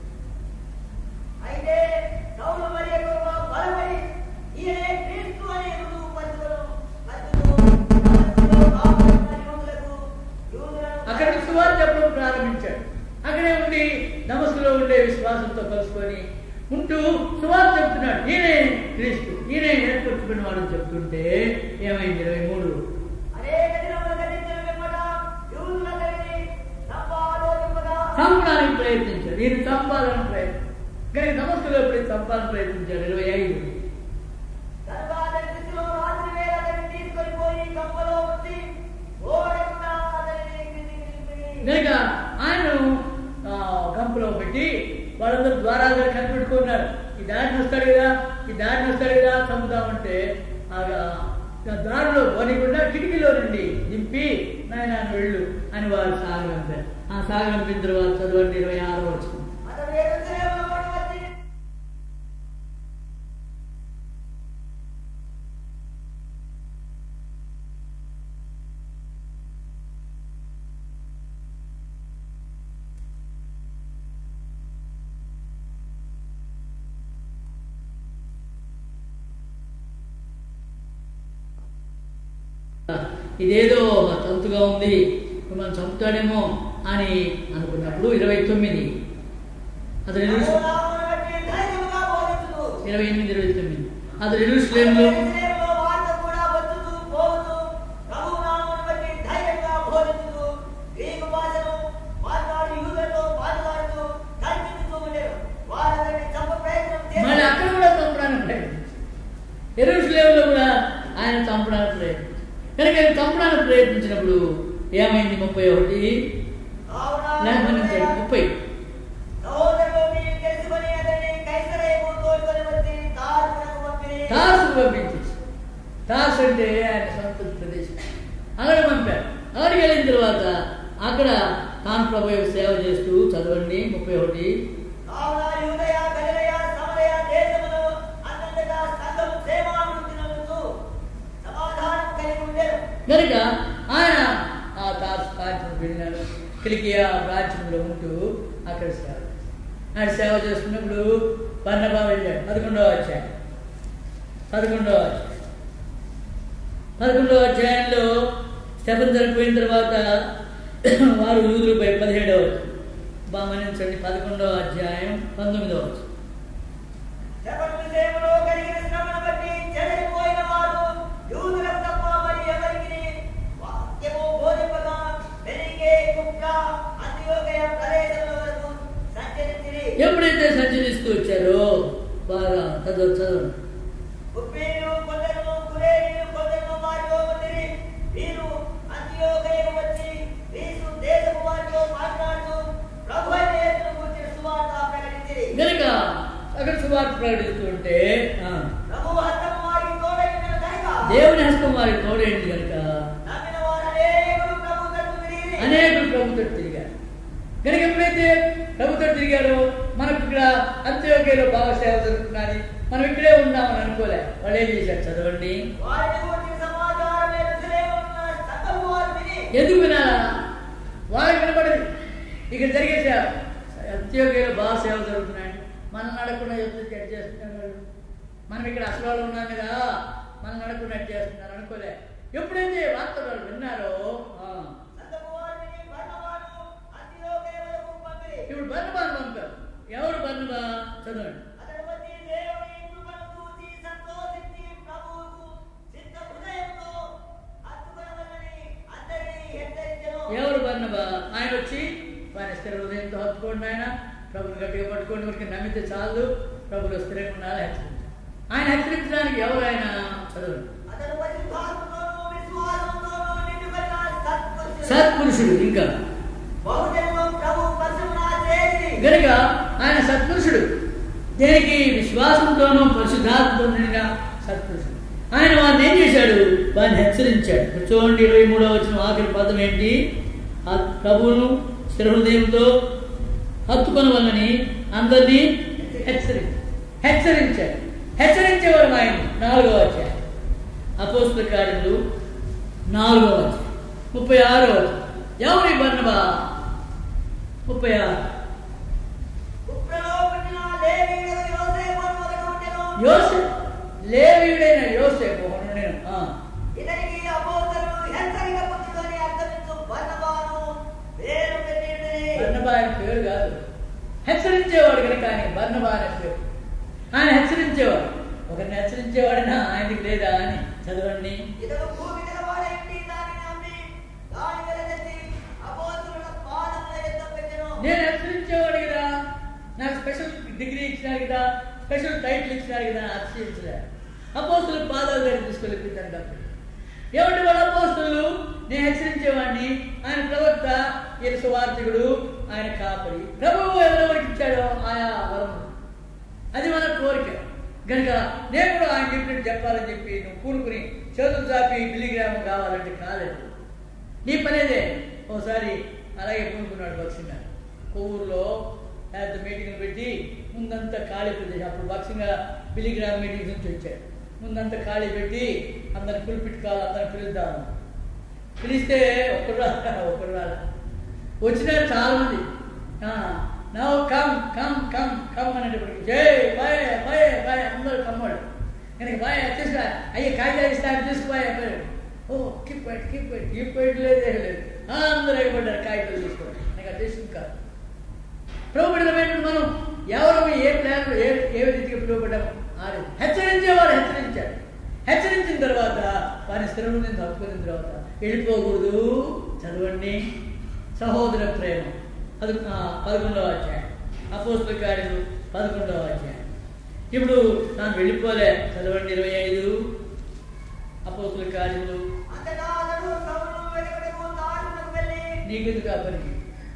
అయితే సౌలు మరి ఎక్కువగా బలపడి ఈయనే క్రీస్తు అనే రుజువు పలుకును పలుకుతూ సమస్యలో కాపాడుతున్న యూదులకు యూదులను అక్కడ సువార్త చెప్పడం ప్రారంభించాడు అక్కడే ఉండి దమస్కులో ఉండే విశ్వాసంతో కలుసుకొని ఉంటూ సువార్త చెప్తున్నాడు ఈయనే క్రీస్తు ఈయనే ఏర్పరచుకున్న వాడని చెప్తుంటే ఏమైంది ఇరవై మూడు అనేక దినములు గతించిన వెంబడ యూదులందరినీ సంపాదోచింపగా చంపడానికి ప్రయత్నించాడు ఈయన చంపాలని ప్రయత్నం కానీ నమస్కులు ఎప్పుడు చంపాలని ప్రయత్నించాడు ఇరవై ఐదు తర్వాత శిష్యులు రాత్రి వేళ అతన్ని తీసుకొని పోయి కంపలో ఉంచి ఓడకుండా అతనిని కిందికి దింపి కనుక ఆయన గంపలో పెట్టి వాళ్ళందరూ ద్వారాల దగ్గర కనిపెట్టుకున్నారు ఈ దారిని వస్తాడు కదా ఈ దారిని వస్తాడు కదా చంపుదామంటే ఆ ఆ దారిలో పోనీకుండా కిటికీలో నుండి దింపి నాయన వెళ్ళు అని వారు సాగరంపారు ఆ సాగరంపిన తర్వాత చదవండి ఇరవై ఆరో వచ్చింది అతడు ఎరుసలేములో పడి వచ్చి ఇదేదో తంతుగా ఉంది ఇప్పుడు మనం చంపుతాడేమో అని అనుకున్నప్పుడు ఇరవై తొమ్మిది అతను ఎరుస్- ప్రభునామమును బట్టి ధైర్యముగా బోధించుతూ ఇరవై ఎనిమిది ఇరవై తొమ్మిది అతను ఎరుసలేంలో ఎరుసలేములో వార్త కూడా వచ్చుతూ పోవుతూ ప్రభునామమును బట్టి ధైర్యంగా బోధించుతూ గ్రీకు భాషను మాట్లాడి యూదులతో మాట్లాడుతూ కల్పించుతూ ఉండేరు వారందరినీ చంప ప్రయత్నం మళ్ళీ చేసి అక్కడ కూడా చంపడానికి ప్రయత్నించాడు ఎరుసలేంలో కూడా ఆయన చంపడానికి ప్రయత్నించాడు కనుక ఆయన చంపడానికి ప్రయత్నించినప్పుడు ఏమైంది ముప్పై ఒకటి లేకపోతే ముప్పై సహోదరులు మీరు తెలుసుకొని అతన్ని కైసరయ్యకు తోడుకొని వచ్చి తార్పునకు పంపిరి. తార్సు పంపించేసి తార్సు అంటే ఆయన సొంత ప్రదేశం అక్కడ పంపారు అక్కడికి వెళ్ళిన తర్వాత అక్కడ తాను ప్రభు యొక్క సేవ చేస్తూ చదవండి ముప్పై ఒకటి కావున యూదయ, గలిలయ, సమరయ దేశములు అంతటా సంఘము క్షేమాభివృద్ధి నందుతూ సమాధానం కలిగి ఉండెను. కనుక ఆయన ఆ తార్సు రాజ్యం వెళ్ళినాడు కిలికియా రాజ్యంలో ఉంటూ అక్కడ సేవ చేస్తాడు. ఆయన సేవ చేస్తున్నప్పుడు బర్ణబా వెళ్ళాడు పదకొండవ అధ్యాయం పదకొండవ అధ్యాయం పదకొండవ అధ్యాయంలో స్టెఫన్ చనిపోయిన తర్వాత వారు యూదులపై పదిహేడవ బామనించండి పదకొండవ అధ్యాయం పంతొమ్మిదవ అధ్యాయం. శపథ విషయములో కలిగిన శ్రమను బట్టి చెదరిపోయిన వారు యూదులకు తప్ప మరి ఎవరికిని వాక్యము బోధింపగా పెరిగే కుట్ర అంత్యో- ఎప్పుడైతే సంచరిస్తూ వచ్చారో బాగా చదువు చదువు ఉప్పేరు కొందరు కురేరు కొందరు వారిలో ఉండిరి. వీరు అంత్యోకయకు వచ్చి గ్రీసు దేశపు వారితో మాట్లాడుతూ ప్రభు అయిన యేసును గూర్చిన సువార్త ప్రకటించిరి. గనుక అక్కడ సువార్త ప్రకటిస్తుంటే ఆ, ప్రభు హస్తము వారికి తోడై ఉన్నది కనుక దేవుని హస్తం వారికి తోడైంది కనుక నమ్మిన వారు అనేకులు ప్రభు తట్టు తిరిగిరి. అనేకులు ప్రభుత్వం తిరిగారు కనుక ఎప్పుడైతే ప్రభుత్వం తిరిగారో మనకు ఇక్కడ అంత్యోగ్యలో బాగా సేవ జరుగుతున్నది మనం ఇక్కడే ఉన్నామని అనుకోలే వాళ్ళు ఏం చేశారు చదవండి వారిని గూర్చిన సమాచారం ఎరుసలేములో ఉన్న సంఘపు వారు విని ఎందుకు వినాలా వాళ్ళకి వినపడదు ఇక్కడ జరిగే సేవ అంత్యోగ్యలో బాగా సేవ జరుగుతున్నాయి మనం నడకుండా ఎప్పుడు చెడ్ చేస్తున్నారు మనం ఇక్కడ అసలు వాళ్ళు ఉన్నాం కదా మనం నడకుండా చేస్తున్నారు అనుకోలే ఎప్పుడైతే వార్త వాళ్ళు విన్నారో ఆ, సంఘపు వారు విని బర్నబాను అంత్యోకయ వరకు పంపిరి. ఇప్పుడు బర్ణబాను పంపారు ఎవరు బర్ణబా చదవండి అతడు వచ్చి దేవుని కృపను చూసి సంతోషించి ప్రభువుకు సిద్ధ హృదయంతో హత్తుకొనవలెనని అందరినీ హెచ్చరించెను. ఎవరు బర్ణబా ఆయన వచ్చి ఆయన స్థిర హృదయంతో హత్తుకోండి ఆయన ప్రభుని గట్టిగా పట్టుకోండి వారికి నమ్మితే చాలు ప్రభులో స్థిరంగా ఉండాలి హెచ్చరించారు ఆయన హెచ్చరించడానికి ఎవరు ఆయన చదవండి అతడు పరిశుద్ధాత్మతోనూ విశ్వాసంతోనూ నిండుకొన్న సత్పురుషుడు. సత్పురుషుడు ఇంకా బహుజనులు ప్రభు వశమున చేసి గనుక ఆయన సత్పురుషుడు దేనికి విశ్వాసంతోనూ పరిశుద్ధాత్మతో నిండిన సత్పురుషుడు ఆయన వారిని ఏం చేశాడు వారిని హెచ్చరించాడు ఇప్పుడు చూడండి ఇరవై మూడవ వచ్చిన ఆఖరి పదం ఏంటి ఆ ప్రభువును స్థిర హృదయంతో హత్తుకొని వల్లని అందరినీ హెచ్చరి హెచ్చరించాడు హెచ్చరించేవారు ఆయన నాలుగవ వచ్చారు అపోస్తుల కార్యములు నాలుగవ వచ్చారు ముప్పై ఆరో వచ్చారు ఎవరి బర్ణబా ముప్పై ఆరు కుప్రలో పుట్టిన లేవీయుడు యోసేపు అని ఒకడు ఉండెను. యోసెఫ్ లేవీయుడైన యోసేపు ఒకడు నేను ఆ, ఇతనికి అపోస్తలుడు హెచ్చరిక పుత్రుడని అర్థమించు బర్నబాను పేరు పెట్టిండిరి. బర్నబా ఆయన పేరు కాదు హెచ్చరించేవాడు కనుక ఆయన బర్నబా అనే పేరు ఆయన హెచ్చరించేవాడు ఒకరిని హెచ్చరించేవాడినా ఆయనకి లేదా అని చదవండి ఇతడు భూమి గలవాడై ఉండి దానిని అమ్మి దాని వెల తెచ్చి అపోస్తలుల పాదముల యొద్ద పెట్టెను. నేను హెచ్చరించేవాడు కదా నాకు స్పెషల్ డిగ్రీ ఇచ్చినారు కదా స్పెషల్ టైటిల్ ఇచ్చినారు కదా హెచ్చరించలే అపోస్తులు పాదాల దగ్గర తీసుకెళ్ళి పెట్టాను కాబట్టి ఏమంటే వాళ్ళ అపోస్తులు నేను హెచ్చరించేవాడిని ఆయన ప్రవక్త ఈయన సువార్థికుడు ఆయన కాపరి ప్రభువు ఎవరెవరికి ఇచ్చాడో ఆయా వరము అది మన కోరిక కనుక నేను కూడా ఆయన చెప్పినట్టు చెప్పాలని చెప్పి నువ్వు కూడుకుని చేతులు చాపి బిల్లిగ్రామం కావాలంటే కాలేదు నీ పనేదే ఓసారి అలాగే పూనుకున్నాడు బక్సింగ్ కొవ్వూరులో పెద్ద మీటింగ్ పెట్టి ముందంతా ఖాళీ ప్రదేశం అప్పుడు బక్సింగ్ బిలిగ్రామ్ మీటింగ్ నుంచి వచ్చాడు ముందంతా ఖాళీ పెట్టి అందరిని పిలిపిట్టుకోవాలి అందరిని పిలుద్దాం పిలిస్తే ఒక్కరు రాలా ఒక్కరు రాలా వచ్చినారు చాలా మంది నా కమ్ కమ్ కమ్ కమ్ అనేటప్పటికి జై బాయ్ బాయ్ బాయ్ అందరూ కమ్మడు కనుక బాయ్ తీసుకురా అయ్యే కాగితాలు ఇస్తాను తీసుకుపోయా ఓ keep wait keep wait keep wait లేదే లేదు ఆ, అందరూ అయిపోయారు కాగితాలు తీసుకోండి నాకు అది తీసుకుని కాదు పిలువబడినటువంటి మనం ఎవరు ఏ ప్లాన్ ఏ ఏ రీతిగా పిలువబడ్డాము ఆ రీతి హెచ్చరించేవాడు హెచ్చరించాడు హెచ్చరించిన తర్వాత వారి స్థిరం నుంచి తప్పుకున్న తర్వాత వెళ్ళిపోకూడదు చదవండి సహోదర ప్రేమ పది ఆ, పదకొండవ అధ్యాయం అపోస్తుల కార్యము పదకొండవ అధ్యాయం ఇప్పుడు తాను వెళ్ళిపోలే చదవండి ఇరవై ఐదు అపోస్తుల కార్యములు అంతటా అతడు సౌలును వెలుపలకు దారులకు వెళ్ళి నీకెందుకు ఆ పనికి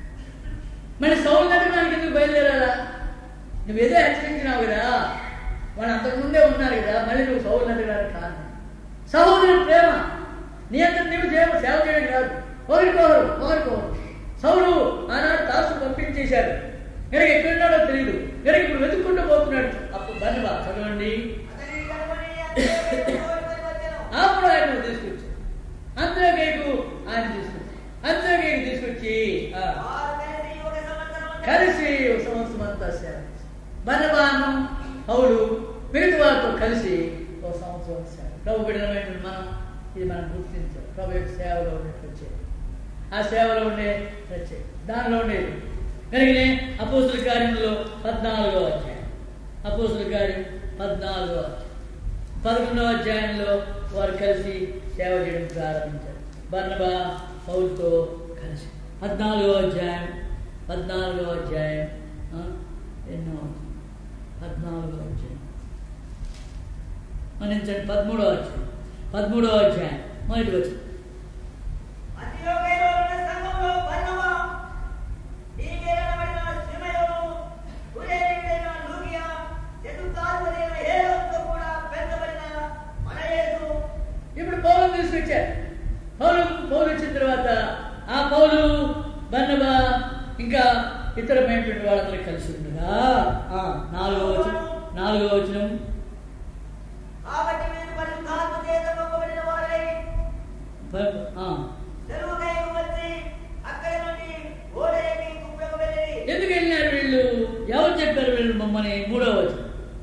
మరి సౌలు నగరానికి ఎందుకు బయలుదేరాలా నువ్వు ఏదో హెచ్చరించినావు కదా వాళ్ళు అంతకుముందే ఉన్నారు కదా మళ్ళీ నువ్వు సౌలు నగరానికి కారణం సహోదరు ప్రేమ నీ అంత నీవు సేవ సేవ చేయడం కాదు ఒకరికోరు ఒకరికోరు సౌలు ఆనాడు దాసు పంపించేశాడు గనక ఎక్కడున్నాడో తెలియదు గనక ఇప్పుడు వెతుక్కుంటూ పోతున్నాడు అప్పుడు ధన్యవా చదవండి అతని కనుగొని అంత్యోకయకు తోడుకొని వచ్చెను. అప్పుడు ఆయన తీసుకొచ్చాడు అంత్యోకేకు ఆయన తీసుకొచ్చాడు అంత్యోకేకు తీసుకొచ్చి ఆ, వారు కలిసి ఒక సంవత్సరం కలిసి ఒక సంవత్సరం అంతా సేవ బనబాను పౌలు మిగతా వారితో కలిసి ఒక సంవత్సరం సేవ ప్రభు బిడ్డలమైనటువంటి మనం ఇది మనం గుర్తించాం ప్రభు యొక్క సేవలో ఉండే ప్రత్యేకం ఆ సేవలో ఉండే ప్రత్యేకం దానిలో ఉండేది కనుకనే అపోసుల కార్యంలో పద్నాలుగో అధ్యాయం అపోసుల కార్యం పద్నాలుగో అధ్యాయం పదకొండవ అధ్యాయంలో వారు కలిసి సేవ చేయడం ప్రారంభించారు బర్నబా పౌలతో కలిసి పద్నాలుగో అధ్యాయం పద్నాలుగో అధ్యాయం ఆ, ఎన్నో పద్నాలుగో అధ్యాయం మన్నించండి పదమూడవ అధ్యాయం పదమూడవ అధ్యాయం మొదటి వచ్చి అంత్యోకయలో ఉన్న సంఘంలో బర్నబా, నీకేలనబడిన సిమెయోను, కురేనీయుడైన లూకియా, చతుర్థాధిపతైన హేరోదుతో కూడా పెంచబడిన మన యేసు, ఇప్పుడు పౌలు తీసుకొచ్చారు పౌలు పౌలు వచ్చిన తర్వాత ఆ పౌలు బన్నబా ఇంకా ఇతరమైనటువంటి వాళ్ళందరూ కలిసి ఉండగా ఆ, నాలుగో వచనం నాలుగో వచనం కాబట్టి మీరు పరిశుద్ధాత్మ చేత పంపబడిన వారై ప- ఆ. సెలవుకైకు వచ్చి అక్కడి నుండి ఓడ ఎక్కి కుప్పకు వెళ్ళిరి. ఎందుకు వెళ్ళినారు వీళ్ళు ఎవరు చెప్పారు వీళ్ళు మమ్మల్ని మూడో వచనం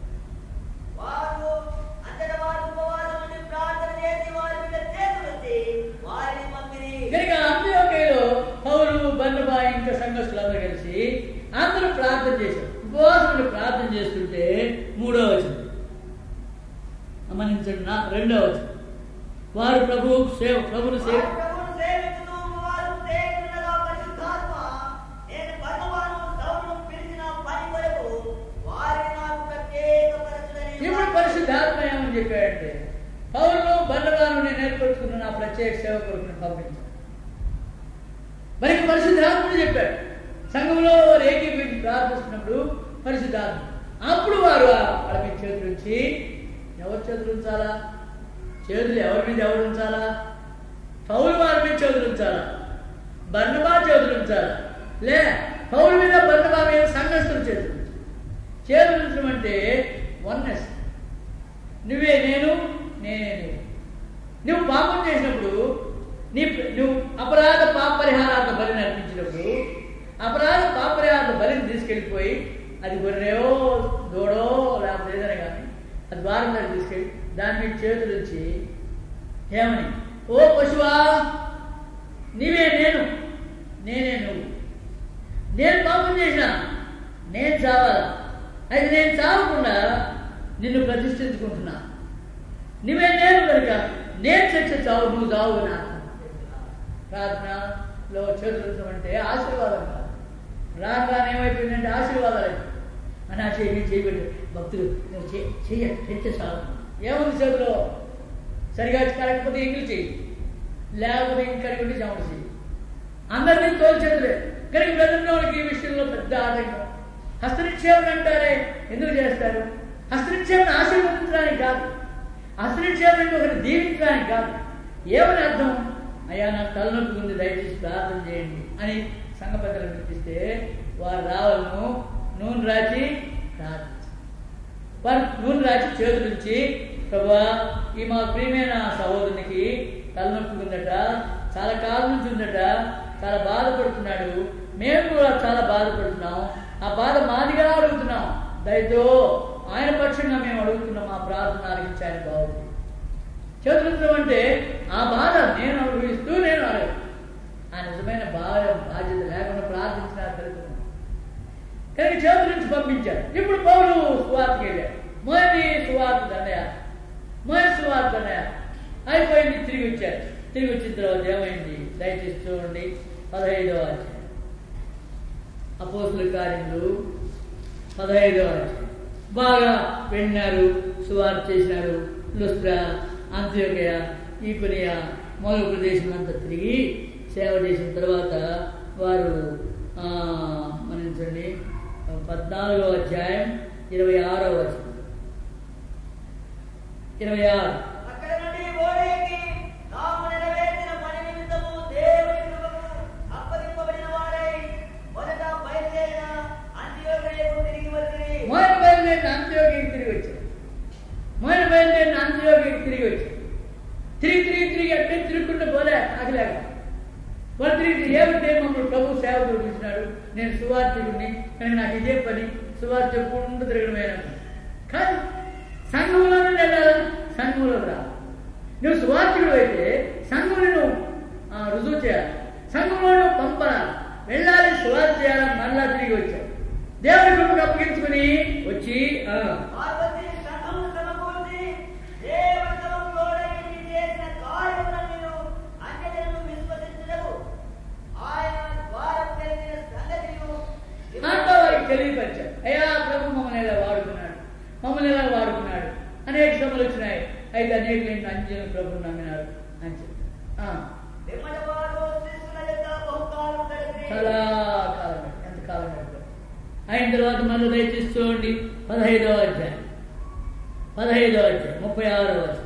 వారు అంతటా వారు ఉపవాసం ఉండి ప్రార్థన చేసి వారి మీద చేతులెత్తి వారిని పంపిరి. కనుక అంత్యోకయలో పౌలు బన్నబా ఇంకా సంఘస్థులందరూ కలిసి అందరూ ప్రార్థన చేశారు ఉపవాసములు ప్రార్థన చేస్తుంటే మూడో వచనం గమనించండి నా రెండో వచనం వారు ప్రభు సేవ ప్రభుని సేవ వారు ప్రభువును సేవించుతూ ఉపవాసం చేయుచుండగా పరిశుద్ధాత్మ, నేను బర్నబాను, సౌలును పిలిచిన పని కొరకు వారిని నాకు ప్రత్యేకపరచుడని ఇప్పుడు పరిశుద్ధాత్మ ఏమని చెప్పాడంటే పౌరులు బల్లవాను నేను ఏర్పరచుకున్న నా ప్రత్యేక సేవ కొరకు నేను పంపించాను మరి పరిశుద్ధాత్ముడు చెప్పాడు సంఘంలో వారు ఏకీపించి ప్రార్థిస్తున్నప్పుడు పరిశుద్ధాత్మ అప్పుడు వారు వాళ్ళ మీద చేతులు ఉంచి ఎవరి చేతులు ఉంచాలా చేతులు ఎవరి మీద ఎవరు ఉంచాలా పౌరు వారి మీద చేతులు ఉంచాలా బర్ణబా చేతులు ఉంచాలా లే పౌరు మీద బర్ణబా మీద సంఘస్థులు చేతులు ఉంచాలి చేతులు ఉంచడం అంటే వన్నెస్ నువ్వే నేను నేనే నువ్వు నువ్వు పాపం చేసినప్పుడు నీ నువ్వు అపరాధ పాప పరిహారార్థ బలిని అర్పించినప్పుడు అపరాధ పాప పరిహారార్థ బలిని తీసుకెళ్ళిపోయి అది గొర్రెయో దూడో లేకపోతే ఏదైనా కానీ అది ద్వారం దగ్గర తీసుకెళ్ళి దాని మీద చేతులు వచ్చి ఏమని ఓ పశువా నీవే నేను నేనే నువ్వు నేను పాపం చేసిన నేను చావాలా అయితే నేను చావకుండా నిన్ను ప్రతిష్ఠించుకుంటున్నా నువ్వే నేను కనుక నేను చచ్చ చావు నువ్వు చావు అని అర్థం. ప్రార్థనలో చేతులు అంటే ఆశీర్వాదం కాదు ప్రార్థన ఏమైపోయిందంటే ఆశీర్వాదాలు అయిపోయింది. అని ఆ చేయి చేయబడి భక్తులు నువ్వు చే- చెయ్య తెచ్చే చాలు ఏముంది చేతిలో సరిగా కలగకపోతే ఎంగిలి చెయ్యి లేకపోతే ఇంకడికి ఉండి జమడు చెయ్యి అందరినీ తోల్చేతులే కనుక బ్రదర్న వాళ్ళకి ఈ విషయంలో పెద్ద ఆటంకం హస్తనిక్షేపం అంటారే ఎందుకు చేస్తారు హస్తనిక్షేపం ఆశీర్వదించడానికి కాదు హస్తనిక్షేపం అంటే ఒకరిని దీవించడానికి కాదు ఏమని అర్థం అయ్యా నాకు తలనొప్పి ఉంది దయచేసి ప్రార్థన చేయండి అని సంఘ పెద్దలు పిలిపిస్తే వారు రావాలను నూనె రాచి ప్రార్థించారు వారు నూనె రాసి చేతులు ఇచ్చి ప్రభా ఈ మా ప్రియమైన సహోదరునికి తలనొప్పి ఉందట చాలా కాలం నుంచి ఉందట చాలా బాధపడుతున్నాడు మేము కూడా చాలా బాధపడుతున్నాం ఆ బాధ మాదిగా అడుగుతున్నాం దయతో ఆయన పక్షంగా మేము అడుగుతున్నాం ఆ ప్రార్థన ఆలకించాలని బాగుంది చేతులు అంటే ఆ బాధ నేను అనుభవిస్తూ నేను అడగ ఆ నిజమైన బాధ బాధ్యత లేకుండా ప్రార్థించిన తెలుసుకున్నాను కనుక చేతుల నుంచి పంపించారు ఇప్పుడు పౌలు సువార్తకి వెళ్ళారు మొదటి సువార్త దండయ మొదటి సువార్త దండయ అయిపోయింది తిరిగి వచ్చారు తిరిగి వచ్చిన తర్వాత ఏమైంది దయచేసి చూడండి పదహైదవ అధ్యాయం అపోసుల కార్యములు పదహైదవ అధ్యాయం బాగా వెళ్ళినారు సువార్త చేసినారు లుస్ట్రా అంత్యోకయ ఈకొనియా మొదలు ప్రదేశం అంతా తిరిగి సేవ చేసిన తర్వాత వారు ఆ, మన్నించండి పద్నాలుగో అధ్యాయం ఇరవై ఆరో వచనం ఇరవై ఆరు అక్కడ నుండి ఓడ ఎక్కి తాము నెరవేర్చిన పని నిమిత్తము దేవుని కృపకు అప్పగింపబడిన వారై మొదట బయలుదేరిన అంత్యోకయకు తిరిగి వచ్చిరి. మొదటి బయలుదేరిన అంత్యోగికి తిరిగి వచ్చారు మొదటి బయలుదేరిన అంత్యోగికి తిరిగి వచ్చారు తిరిగి తిరిగి తిరిగి అట్టే తిరుగుకుంటూ పోలే ఆగలేక వాళ్ళు తిరిగి ఏమంటే మమ్మల్ని ప్రభు సేవ చూపించినాడు నేను సువార్థికుడిని కానీ నాకు ఇదే పని సువార్త చెప్పుకుంటూ తిరగడమే కాదు సంఘంలో నుండి వెళ్ళాలి సంఘంలో రా నువ్వు సువార్థికుడు అయితే సంఘంలో నువ్వు ఆ, రుజువు చేయాలి సంఘంలో నువ్వు పంపాలి వెళ్ళాలి సువార్త చేయాలి మళ్ళా తిరిగి వచ్చావు దేవుడి కృపకు అప్పగించుకుని వచ్చి ఆ, వారు వచ్చి సంఘమును సమకూర్చి దేవుని సభలోనే నీ చేసిన కార్యములను అన్యజనులు విశ్వసించుటకు ఆయన ద్వారా తెలిసిన సంగతియు అంతా వారికి తెలియపరిచారు అయ్యా అనేక శ్రమలు వచ్చినాయి అయితే అనేకులు ఏంటి అంజన ప్రభు నమ్మినారు అని చెప్పి ఆ, నిమ్మడవాడు శిష్యుల యొక్క బహుకాలం గడిపి చాలా కాలం ఎంత కాలం గడిపారు అయిన తర్వాత మళ్ళీ దయచేసి చూడండి పదహైదవ అధ్యాయం పదహైదవ అధ్యాయం ముప్పై ఆరో అధ్యాయం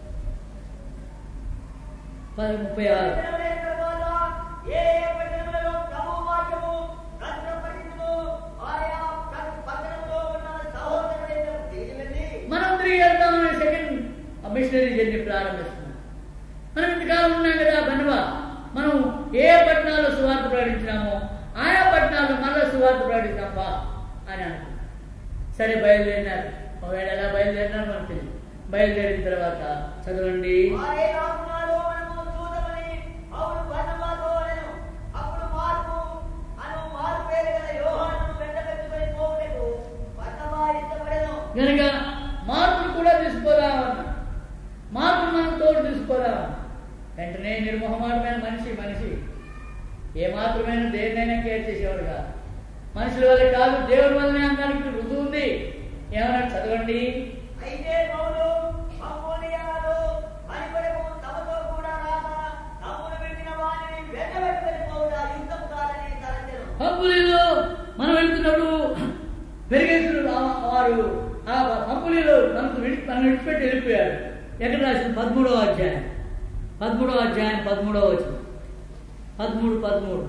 పది ముప్పై ఆరు దినములైన తరువాత ఏ ఏ పట్టణములలో ప్రభువు వాక్యము ప్రచురపడిందో ఆయా ప్రతి పట్టణంలో ఉన్న సహోదరులైన తిరిగి వెళ్ళి మనం తిరిగి వెళ్తామని సెకండ్ మిషనరీ జర్నీ ప్రారంభిస్తున్నాం మనం ఇంతకాలం ఉన్నాం కదా బనువా మనం ఏ పట్టణాల్లో సువార్త ప్రకటించినామో ఆయా పట్టణాల్లో మళ్ళీ సువార్త ప్రకటిస్తాం బా అని అనుకున్నాం సరే బయలుదేరినారు ఒకవేళ ఎలా బయలుదేరినారు మనకు తెలియదు బయలుదేరిన తర్వాత చదవండి వారే రాకున్నాడు మనము చూడమని అవును బర్నబాతో అనెను. అప్పుడు మార్కు అను మారు పేరు గల యోహానును వెంటబెట్టుకొని పోవుటకు బర్నబా ఇష్టపడెను. కనుక మార్పును కూడా తీసుకోదామన్నా మార్పును మనం తోడు తీసుకోదామన్నా వెంటనే నిర్మోహమాటమైన మనిషి మనిషి ఏ మాత్రమైన దేన్నైనా కేర్ చేసేవాడు కాదు మనుషుల వల్ల కాదు దేవుడి వల్లనే అందరికి రుజువు ఉంది ఏమన్నా చదవండి అయితే పౌలు అమ్మోనియాలో పనిపడకు తమతో కూడా రాక తమ్మును పెట్టిన వారిని వెంటబెట్టుకొని పోవుట యుద్ధం కాదని తలచెను. పంపులీలో మనం వెళ్తున్నప్పుడు పెరిగేసిన వారు ఆ పంపులీలో మనకు విడి మనం విడిచిపెట్టి వెళ్ళిపోయారు ఎక్కడ రాసింది పదమూడవ అధ్యాయం పదమూడవ అధ్యాయం పదమూడవ వచ్చింది పదమూడు పదమూడు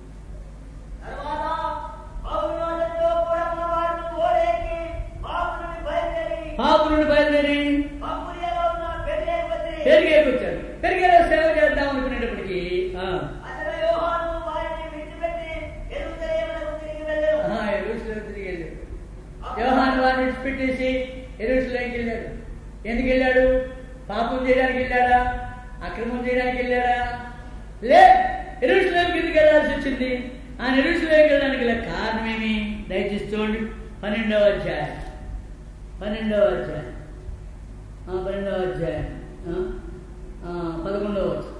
తరువాత పౌలు అతనితో కూడా ఉన్న వారిని ఓడెక్కి పాపు నుండి బయలుదేరి పాపు నుండి బయలుదేరి పంపులియలో ఉన్న పెర్లేకు వచ్చి పెరిగేకి వచ్చారు పెరిగేలో సేవ చేద్దాం అనుకునేటప్పటికి ఆ, అతడు యోహాను వారిని విడిచిపెట్టి యెరూషలేమునకు తిరిగి వెళ్ళెను. ఆహా, యెరూషలేము తిరిగి వెళ్ళాడు యోహాను వారిని విడిచిపెట్టేసి ఎరుసలేంకి వెళ్ళాడు ఎందుకు వెళ్ళాడు పాపం చేయడానికి వెళ్ళాడా అక్రమం చేయడానికి వెళ్ళాడా లే ఎరుసలేం కిందకి వెళ్ళాల్సి వచ్చింది ఆ ఎరుసలేంకి వెళ్ళడానికి గల కారణమేమి దయచేసి చూడండి పన్నెండవ అధ్యాయం పన్నెండవ అధ్యాయం ఆ, పన్నెండవ అధ్యాయం ఆ, ఆ, పదకొండవ అధ్యాయం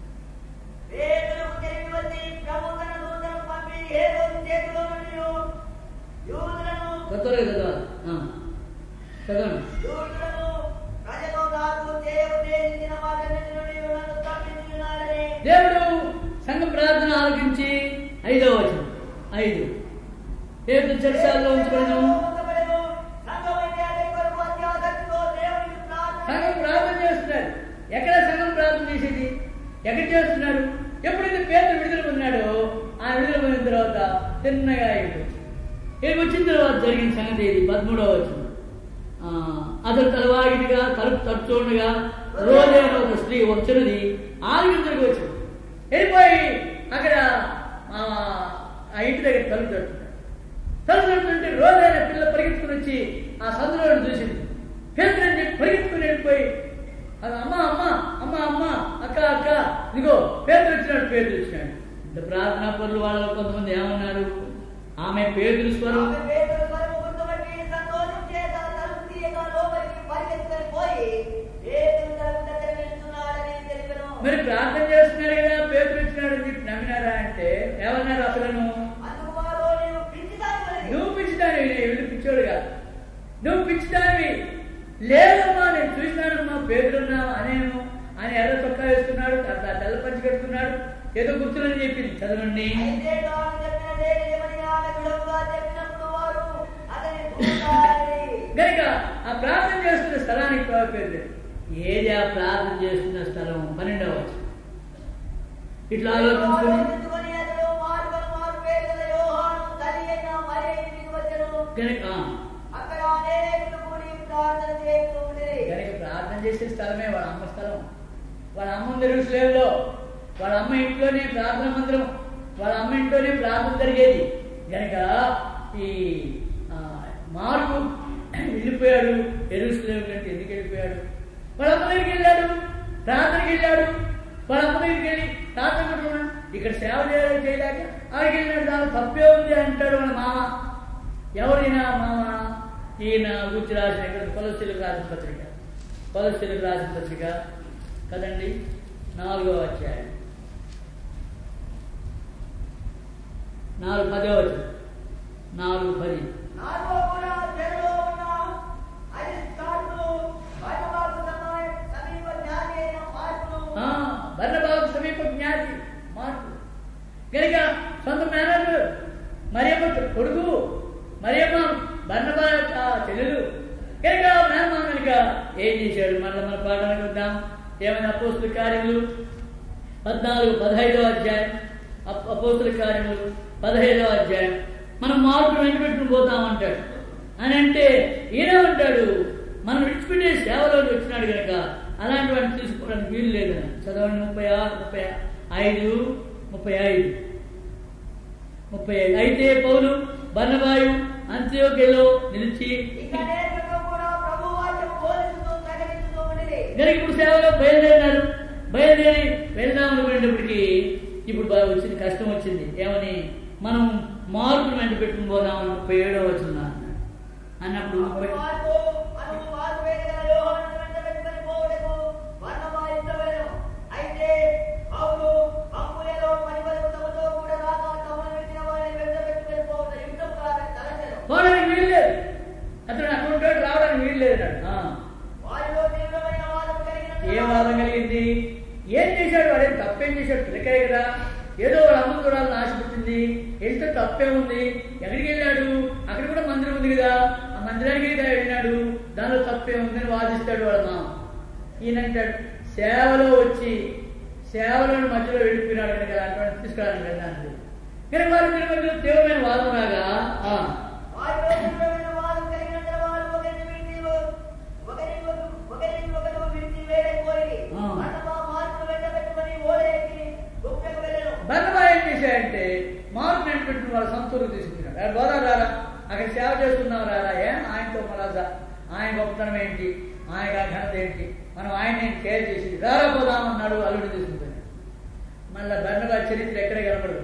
పేతురుకు తిరిగి వచ్చి ప్రభు తన దూతను పంపి హేరోదు చేతిలో నుండి యూదులను కొత్తగా చదవాలి ఆ, చదవండి యూదులను ప్రజలు నాకు చేయ ఉద్దేశించిన వాటన్నిటి నుండి నన్ను తప్పించున్నాడని దేవుడు సంఘ ప్రార్థన ఆలకించి ఐదవ వచనం ఐదు పేరు చర్చాల్లో ఉంచబడను ఉంచబడెను. సంఘమైతే అదే కొరకు అత్యాసక్తితో దేవునికి ప్రార్థన సంఘం ప్రార్థన చేస్తున్నారు ఎక్కడ సంఘం ప్రార్థన చేసేది ఎక్కడ చేస్తున్నారు ఎప్పుడైతే పేరు విడుదల పొందినాడో ఆ విడుదల పొందిన తర్వాత తిన్నగా అయిపోయింది ఇక్కడికి వచ్చిన తర్వాత జరిగిన సంగతి ఇది పదమూడవ వచ్చిన అతను తలవాగినగా తలుపు తట్టుచుండగా రోజైన ఒక స్త్రీ వచ్చినది ఆలకించడానికి వచ్చింది వెళ్ళిపోయి అక్కడ ఆ ఆ ఇంటి దగ్గర తలుపు తట్టున్నాడు తలుపు తట్టుకుంటే రోజైన పిల్ల పరిగెత్తుకుని వచ్చి ఆ సందులో చూసింది పేరుని చెప్పి పరిగెత్తుకుని వెళ్ళిపోయి అది అమ్మ అమ్మ అమ్మ అమ్మ అక్క అక్క ఇదిగో పేరు వచ్చినాడు పేరు వచ్చినాడు ఇంత ప్రార్థనా పనులు వాళ్ళలో కొంతమంది ఏమన్నారు ఆమె పేరు స్వరం ఆమె పేతురు స్వరము గుర్తుపట్టి సంతోషం చేత తలుపు తీయగా లోపలికి పరిగెత్తుకొని పోయి పేతురు తలుపు దగ్గర నిల్చున్నాడని తెలిపెను. మరి ప్రార్థన చేస్తున్నాడు కదా పేరు వచ్చినాడు అని చెప్పి నమ్మినారా అంటే ఏమన్నారు అసలు అందుకు వారు నీవు పిచ్చిదానివని. నువ్వు పిచ్చిదానివి నేను వీళ్ళు పిచ్చోడు కాదు నువ్వు పిచ్చిదానివి లేదమ్మా నేను చూసినానమ్మా పేదలున్నా అనేను అని ఎర్ర చొక్కా వేసుకున్నాడు తర్వాత తెల్ల పంచి కట్టుకున్నాడు ఏదో గుర్తులని చెప్పింది చదవండి అయితే తాను చెప్పిన ధైర్యమని ఆమె దృఢంగా చెప్పినప్పుడు వారు అతని దూతారని. గనుక ఆ ప్రార్థన చేస్తున్న స్థలానికి పేరు పెట్టాడు. ఏది ఆ ప్రార్థన చేస్తున్న స్థలం పన్నెండవ వచనం. ఇట్లా ఆలోచించుకుని ఆలోచించుకొని అతడు మార్గను మారు పేరు గల యోహాను తల్లి అయిన మరియ ఇంటికి వచ్చెను. గనుక ఆ, అక్కడ అనేకులు కూడి ప్రార్థన చేస్తూ ఉండిరి. గనుక ప్రార్థన చేసే స్థలమే వాళ్ళ అమ్మ స్థలం వాళ్ళ అమ్మ ఉంది ఎరుసలేంలో వాళ్ళ అమ్మ ఇంట్లోనే ప్రార్థన మందిరం వాళ్ళ అమ్మ ఇంట్లోనే ప్రార్థన జరిగేది గనుక ఈ ఆ, మార్పు వెళ్ళిపోయాడు ఎరుసలేం కంటే ఎందుకు వెళ్ళిపోయాడు వాళ్ళ అమ్మ దగ్గరికి వెళ్ళాడు ప్రార్థనకి వెళ్ళాడు వాళ్ళ అమ్మ దగ్గరికి వెళ్ళి ప్రార్థన పెట్టుకున్నాడు ఇక్కడ సేవ చేయాలి చేయలేక ఆడికి వెళ్ళినాడు దాని తప్పే ఉంది అంటాడు వాళ్ళ మామ ఎవరైనా మామ ఈయన గుర్తు రాసిన ఇక్కడ కొలసీలకు రాసిన పత్రిక కొలసీలకు రాసిన పత్రిక కదండి నాలుగో అధ్యాయం నాలుగు పదో వచ్చిన నాలుగు పది నాతో కూడా చెరలో ఉన్న అరిస్టాటులు కనుక ఏం చేశాడు మళ్ళీ మన పాఠానికి వద్దాం ఏమైనా అపోస్తుల కార్యములు పద్నాలుగు పదహైదవ అధ్యాయం అప్- అపోస్తుల కార్యములు పదహైదవ అధ్యాయం మనం మార్పులు వెంట పెట్టుకుని పోతామంటాడు అని అంటే ఈయనేమంటాడు మనం విడిచిపెట్టే సేవలోకి వచ్చినాడు కనుక అలాంటి వాడిని తీసుకోవడానికి వీలు లేదని చదవండి ముప్పై ఆరు ముప్పై ఐదు ముప్పై ఐదు ముప్పై ఐదు అయితే పౌలు బన్నబాయు అంత్యోగ్యలో నిలిచి ఇక నేర్చుకో కూడా ప్రభు వాక్యం బోధిస్తూ ప్రకటిస్తూ ఉండిరి. కనుక ఇప్పుడు సేవలో బయలుదేరినారు బయలుదేరి వెళ్దాం అనుకునేటప్పటికి ఇప్పుడు బాగా వచ్చింది కష్టం వచ్చింది ఏమని మనం మార్పులు వెంట పెట్టుకుని పోదాం అని ముప్పై ఏడో వచ్చింది అన్నప్పుడు ముప్పై అప్పుడు మార్పు, మనము మార్పు వేయగల యోహానును వెంట పెట్టుకొని పోవుటకు బర్నబా ఇష్టపడెను. అయితే పౌలు అంబులలో పరిపరిమితముతో కూడా రాక తమను విడిచిన వారిని వెంట పెట్టుకొని పోవుట యుద్ధం కాదని తలచెను. పోవడానికి వీలు లేదు అతను అక్కడ ఉంటాడు రావడానికి వీలు లేదు అన్నాడు. ఆ. వారిలో తీవ్రమైన వాదం కలిగిన ఏ వాదం కలిగింది ఏం చేశాడు వాడేం తప్పేం చేశాడు పిల్లకాయ కదా ఏదో వాడు అమ్మ చూడాలని ఆశ పుట్టింది వెళ్తే తప్పే ఉంది ఎక్కడికి వెళ్ళాడు అక్కడ కూడా మందిరం ఉంది కదా ఆ మందిరానికి కదా వెళ్ళినాడు దానిలో తప్పే ఉందని వాదిస్తాడు వాడు మా ఈయన అంటాడు సేవలో వచ్చి సేవలను మధ్యలో వెళ్ళిపోయినాడు కనుక అటువంటి తీసుకురావడానికి వెళ్ళడానికి కానీ వారి ఇద్దరి మధ్యలో తీవ్రమైన వాదం రాగా ఆ, వారిలో తీవ్రమైన వాదం కలిగినందున వారు ఒకరిని విడిచి ఒకరిని ఒకరిని ఒకరు విడిచి వేరైపోయి ఆ. బర్నబా మార్పును వెంట పెట్టుకొని ఓడేకి గుప్పెకు వెళ్ళెను. బర్ణబా ఏం చేశాడంటే మార్పు నెట్టిపెట్టిన వాళ్ళ సంతూరు తీసుకున్నాడు ఆయన పోదాం రారా అక్కడ సేవ చేస్తున్నాం రారా ఏ ఆయనతో మరాజా ఆయన గొప్పతనం ఏంటి ఆయన ఘనత ఏంటి మనం ఆయన కేర్ చేసి రారా పోదాం అన్నాడు అల్లుడు తీసుకుంటాడు మళ్ళీ బర్ణబా చరిత్ర ఎక్కడ కనపడదు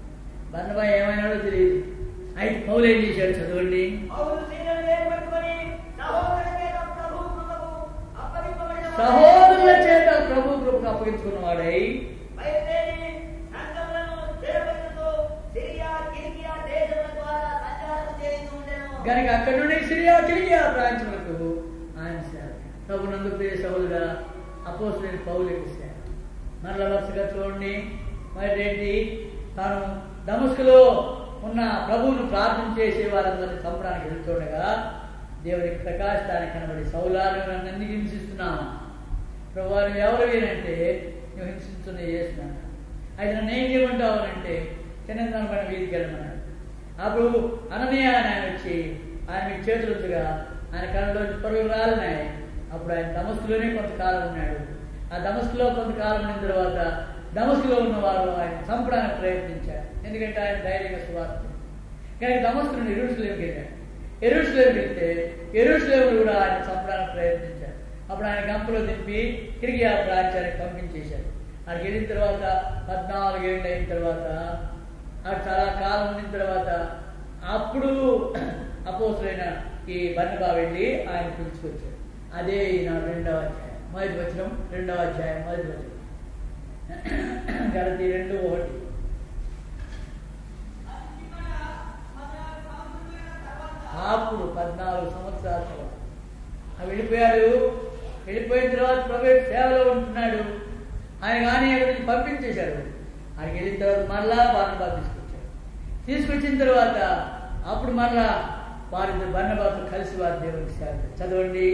బర్ణబా ఏమైనాడో తెలియదు అయితే పౌలు ఏం చేశాడు చదవండి పౌలు శీలను వేరుపట్టుకొని సహోదరుల చేత ప్రభు కృపకు అప్పగింపబడిన వాడై సహోదరుల చేత ప్రభు కృపకు అప్పగించుకున్నవాడై బయలుదేరి సంఘములను స్థిరపరుచుతూ సిరియా, కిలికియా దేశముల ద్వారా సంచారము చేస్తూ ఉండెను. కనుక అక్కడి నుండి సిరియా కిలియా ప్రాంతములకు ఆయన సేవ ప్రభు నందు ప్రియ సహోదర అపోసులైన పౌలకి సేవ మరల వరుసగా చూడండి మరి ఏంటి తాను దమస్కులో ఉన్న ప్రభువును ప్రార్థన చేసే వారందరినీ చంపడానికి వెళ్తుండగా దేవునికి ప్రకాశితానికి కనబడి సౌలాను నన్ను ఎందుకు హింసిస్తున్నాను ప్రభు నువ్వు ఎవరు వీరంటే నువ్వు హింసించున్న చేస్తున్నాను అయితే నన్ను ఏం చేయమంటావు అని అంటే చిన్నదాని పైన వీధికి వెళ్ళమన్నాడు అప్పుడు అననీయ అని ఆయన వచ్చి ఆయన మీకు చేతులు ఉంచగా ఆయన కళ్ళలో పరుగులు రాలినాయి అప్పుడు ఆయన దమస్కులోనే కొంతకాలం ఉన్నాడు ఆ దమస్కులో కొంతకాలం ఉన్న తర్వాత దమస్కులో ఉన్న వారు ఆయన చంపడానికి ప్రయత్నించారు ఎందుకంటే ఆయన ధైర్యంగా సువార్త కానీ దమస్కు నుండి ఎరుషులేమికి వెళ్ళాడు ఎరుషులేమికి వెళ్తే ఎరుషులేములు కూడా ఆయన చంపడానికి ప్రయత్నించారు అప్పుడు ఆయన గంపలో దింపి తిరిగి ఆ ప్రాంతానికి పంపించేశారు అక్కడికి వెళ్ళిన తర్వాత పద్నాలుగు ఏళ్ళు అయిన తర్వాత అక్కడ చాలా కాలం ఉన్న తర్వాత అప్పుడు అపోసులైన ఈ బన్నబా వెళ్ళి ఆయన పిలుచుకొచ్చాడు అదే ఈయన రెండవ అధ్యాయం మొదటి వచనం రెండవ అధ్యాయం మొదటి వచనం గలతి రెండు ఒకటి అప్పుడు పద్నాలుగు సంవత్సరాల తర్వాత ఆ వెళ్ళిపోయాడు వెళ్ళిపోయిన తర్వాత ప్రైవేట్ సేవలో ఉంటున్నాడు ఆయన కానీ అక్కడి నుంచి పంపించేశాడు ఆయనకి వెళ్ళిన తర్వాత మరలా బర్ణబా తీసుకొచ్చాడు తీసుకొచ్చిన తర్వాత అప్పుడు మరలా వారిద్దరు బర్ణబాతో కలిసి వారి దేవునికి సేవ చేశారు. చదవండి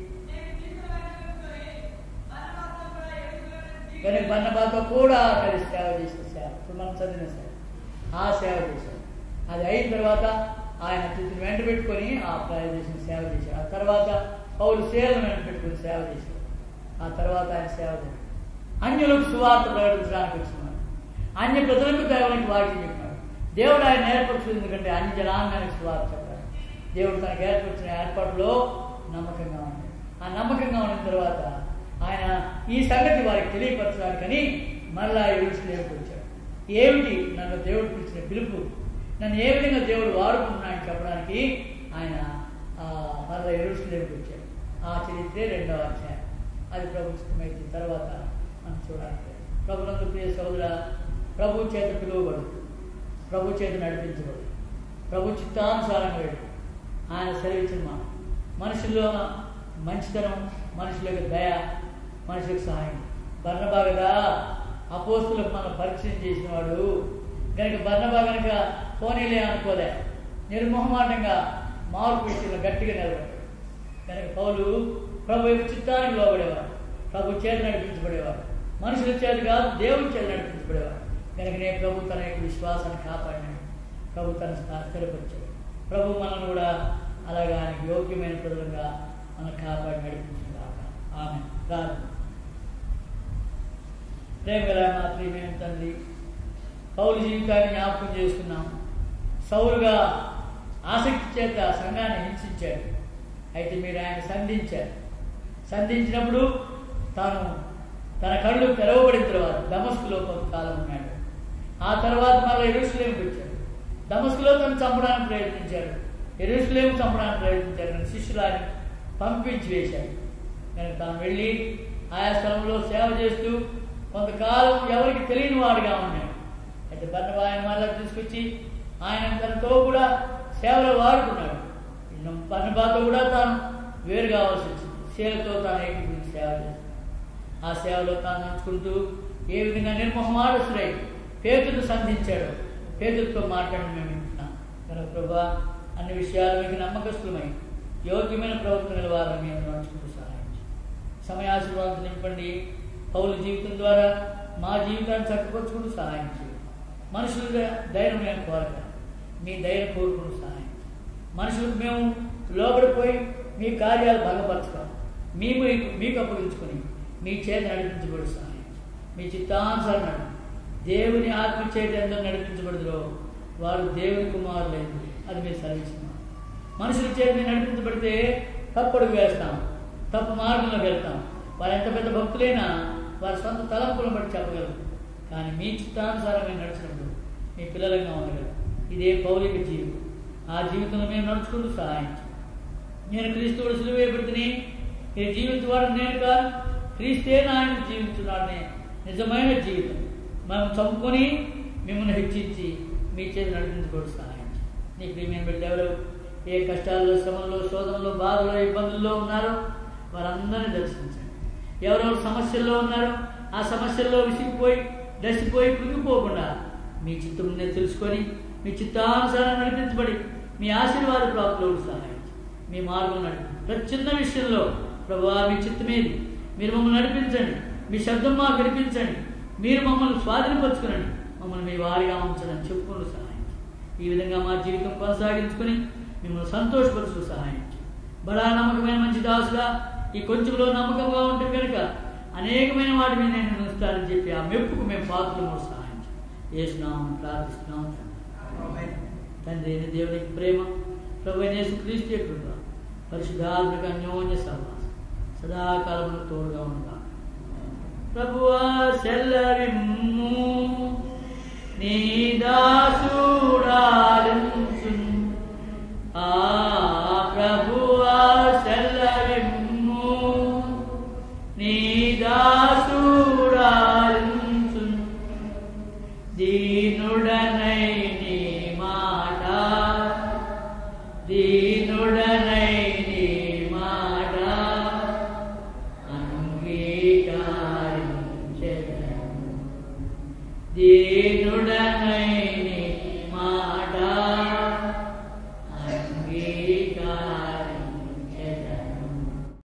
కానీ బర్ణబాతో కూడా కలిసి సేవ చేసిన సేవ ఇప్పుడు మనం చదివిన సేవ ఆ సేవ చేశాడు అది అయిన తర్వాత ఆయన అతిథిని వెంట పెట్టుకొని ఆ ప్రాయ చేసిన సేవ చేశాడు ఆ తర్వాత పౌరు సేవలను వెంట పెట్టుకొని సేవ చేశాడు ఆ తర్వాత ఆయన సేవ చేశాడు అన్యులకు సువార్త ప్రకటించడానికి వచ్చినాడు అన్య ప్రజలకు దేవునికి వాక్యం చెప్పినాడు దేవుడు ఆయన ఏర్పరచుకుంది ఎందుకంటే అన్ని జనాంగానికి సువార్త చెప్పాడు దేవుడు తనకు ఏర్పరిచిన ఏర్పాటులో నమ్మకంగా ఉంది ఆ నమ్మకంగా ఉన్న తర్వాత ఆయన ఈ సంగతి వారికి తెలియపరచడానికని మళ్ళా ఎరుసలేమికి వచ్చాడు ఏమిటి నన్ను దేవుడు పిలిచిన పిలుపు నన్ను ఏ విధంగా దేవుడు వాడుకుంటున్నాడని చెప్పడానికి ఆయన ఆ, మళ్ళా ఎరుసలేమికి వచ్చాడు ఆ చరిత్రే రెండవ అధ్యాయం అది ప్రభుత్వమైతే తర్వాత మనం చూడాలి ప్రభునందు ప్రియ సోదర ప్రభు చేత పిలువబడు ప్రభు చేత నడిపించబడు ప్రభు చిత్తానుసారంగా వెళ్ళు ఆయన సెలవిచ్చిన మాట మనుషుల్లో మంచితనం మనుషులకు దయ మనుషులకు సహాయం బర్ణబా కదా అపోస్తులకు మనం పరిచయం చేసిన వాడు కనుక బర్ణబా కనుక పోనీలే అనుకోలే నిర్మోహమాటంగా మార్పు విషయంలో గట్టిగా నిలబడ్డాడు కనుక పౌలు ప్రభు యొక్క చిత్తానికి లోబడేవారు ప్రభు చేత నడిపించబడేవారు మనుషుల చేత కాదు దేవుని చేత నడిపించబడేవారు కనుకనే ప్రభు తన యొక్క విశ్వాసాన్ని కాపాడినాడు ప్రభు తన స్థా- స్థిరపరిచాడు ప్రభు మనల్ని కూడా అలాగా ఆయనకు యోగ్యమైన ప్రజలుగా మనం కాపాడి నడిపించుగాక ఆమె ప్రార్థన ప్రేమ గల మా ప్రియమైన తండ్రి పౌరు జీవితాన్ని జ్ఞాపకం చేసుకున్నాం సౌరుగా ఆసక్తి చేత సంఘాన్ని హింసించాడు అయితే మీరు ఆయన సంధించారు సంధించినప్పుడు తాను తన కళ్ళు తెరవబడిన తర్వాత దమస్కులో కొంతకాలం ఉన్నాడు ఆ తర్వాత మళ్ళీ ఎరుసలేంకి వచ్చాడు దమస్కులో తను చంపడానికి ప్రయత్నించాడు ఎరుసలేం చంపడానికి ప్రయత్నించాడు కానీ శిష్యులాన్ని పంపించి వేశాడు కనుక తాను వెళ్ళి ఆయా స్థలంలో సేవ చేస్తూ కొంతకాలం ఎవరికి తెలియని వాడుగా ఉన్నాడు అయితే బన్నబా ఆయన మళ్ళీ తీసుకొచ్చి ఆయన తనతో కూడా సేవలో వాడుకున్నాడు ఇನ್ನು బన్నబాతో కూడా తాను వేరు కావాల్సి వచ్చింది సేవతో తాను ఏకీకరించి సేవ చేస్తాడు ఆ సేవలో తాను నడుచుకుంటూ ఏ విధంగా నిర్మోహమాడసుడై పేతులు సంధించాడు పేతులతో మాట్లాడి మేము వింటున్నాం కనుక ప్రభా అన్ని విషయాలు మీకు నమ్మకస్తులమై యోగ్యమైన ప్రవర్తన నిలవాలని మేము నడుచుకుంటూ సహాయం చేయండి. సమయాశీర్వాదం నింపండి పౌలు జీవితం ద్వారా మా జీవితాన్ని చక్కపరుచుకుంటూ సహాయం చేయండి మనుషుల ధైర్యం మేము కోరక మీ ధైర్యం కోరుకుంటూ సహాయం చేయండి. మనుషులకు మేము లోబడిపోయి మీ కార్యాలు భంగపరచుకోం మేము మీకు అప్పగించుకొని మీ చేత నడిపించబడి సహాయం చేయండి. మీ చిత్తానుసారం నడవండి. దేవుని ఆత్మ చేత ఎందరూ నడిపించబడుదురో వారు దేవుని కుమారులేదు అది మీరు సర్విస్తున్నారు మనుషుల చేత మీరు నడిపించబడితే తప్పడుగు వేస్తాం తప్పు మార్గంలోకి వెళ్తాం వారు ఎంత పెద్ద భక్తులైనా వారి సొంత తలంపులను బట్టి చెప్పగలరు కానీ మీ చిత్తానుసారమే నడిచినప్పుడు మీ పిల్లలంగా ఉండగలరు ఇదే పౌలిక జీవితం ఆ జీవితంలో మేము నడుచుకుంటూ సహాయం చేయండి. నేను క్రీస్తువుడు సులువు వేయబడితేనే ఈ జీవించేవాడు నేను కాదు క్రీస్తే నాయన జీవించున్నాడనే నిజమైన జీవితం మనం చంపుకొని మిమ్మల్ని హెచ్చించి మీ చేతి నడిపించుకోవడం సహాయం చేయండి. నీ ప్రియమైన బిడ్డలు ఎవరు ఏ కష్టాల్లో శ్రమంలో శోధనలో బాధలో ఇబ్బందుల్లో ఉన్నారో వారందరినీ దర్శించండి ఎవరెవరు సమస్యల్లో ఉన్నారో ఆ సమస్యల్లో విసిగిపోయి దశిపోయి కృంగిపోకుండా మీ చిత్తంనే తెలుసుకొని మీ చిత్తానుసారం నడిపించబడి మీ ఆశీర్వాద ప్రాప్తులు సహాయం చేయండి. మీ మార్గం నడిపించండి ప్రతి చిన్న విషయంలో ప్రభు మీ చిత్తమేది మీరు మమ్మల్ని నడిపించండి మీ శబ్దం మాకు వినిపించండి మీరు మమ్మల్ని స్వాధీనపరచుకునండి మమ్మల్ని మీ వారిగా ఉంచండి చెప్పుకుంటూ సహాయం చేయండి. ఈ విధంగా మా జీవితం కొనసాగించుకుని మిమ్మల్ని సంతోషపరుచు సహాయం చేయండి. బడా నమ్మకమైన మంచి దాసుగా ఈ కొంచెంలో నమ్మకంగా ఉంటే కనుక అనేకమైన వాటి మీద నేను ఉంచుతానని చెప్పి ఆ మెప్పుకు మేము పాత్రలు సహాయం చేయండి. యేసునామం ప్రార్థిస్తున్నాం తండ్రి. తండ్రి అయిన దేవునికి ప్రేమ ప్రభు అయిన యేసుక్రీస్తు యొక్క కృప పరిశుద్ధాత్మక అన్యోన్య సహవాసం సదాకాలంలో తోడుగా ఉంటాం ప్రభువా సెల్లవిమ్ము నీ దా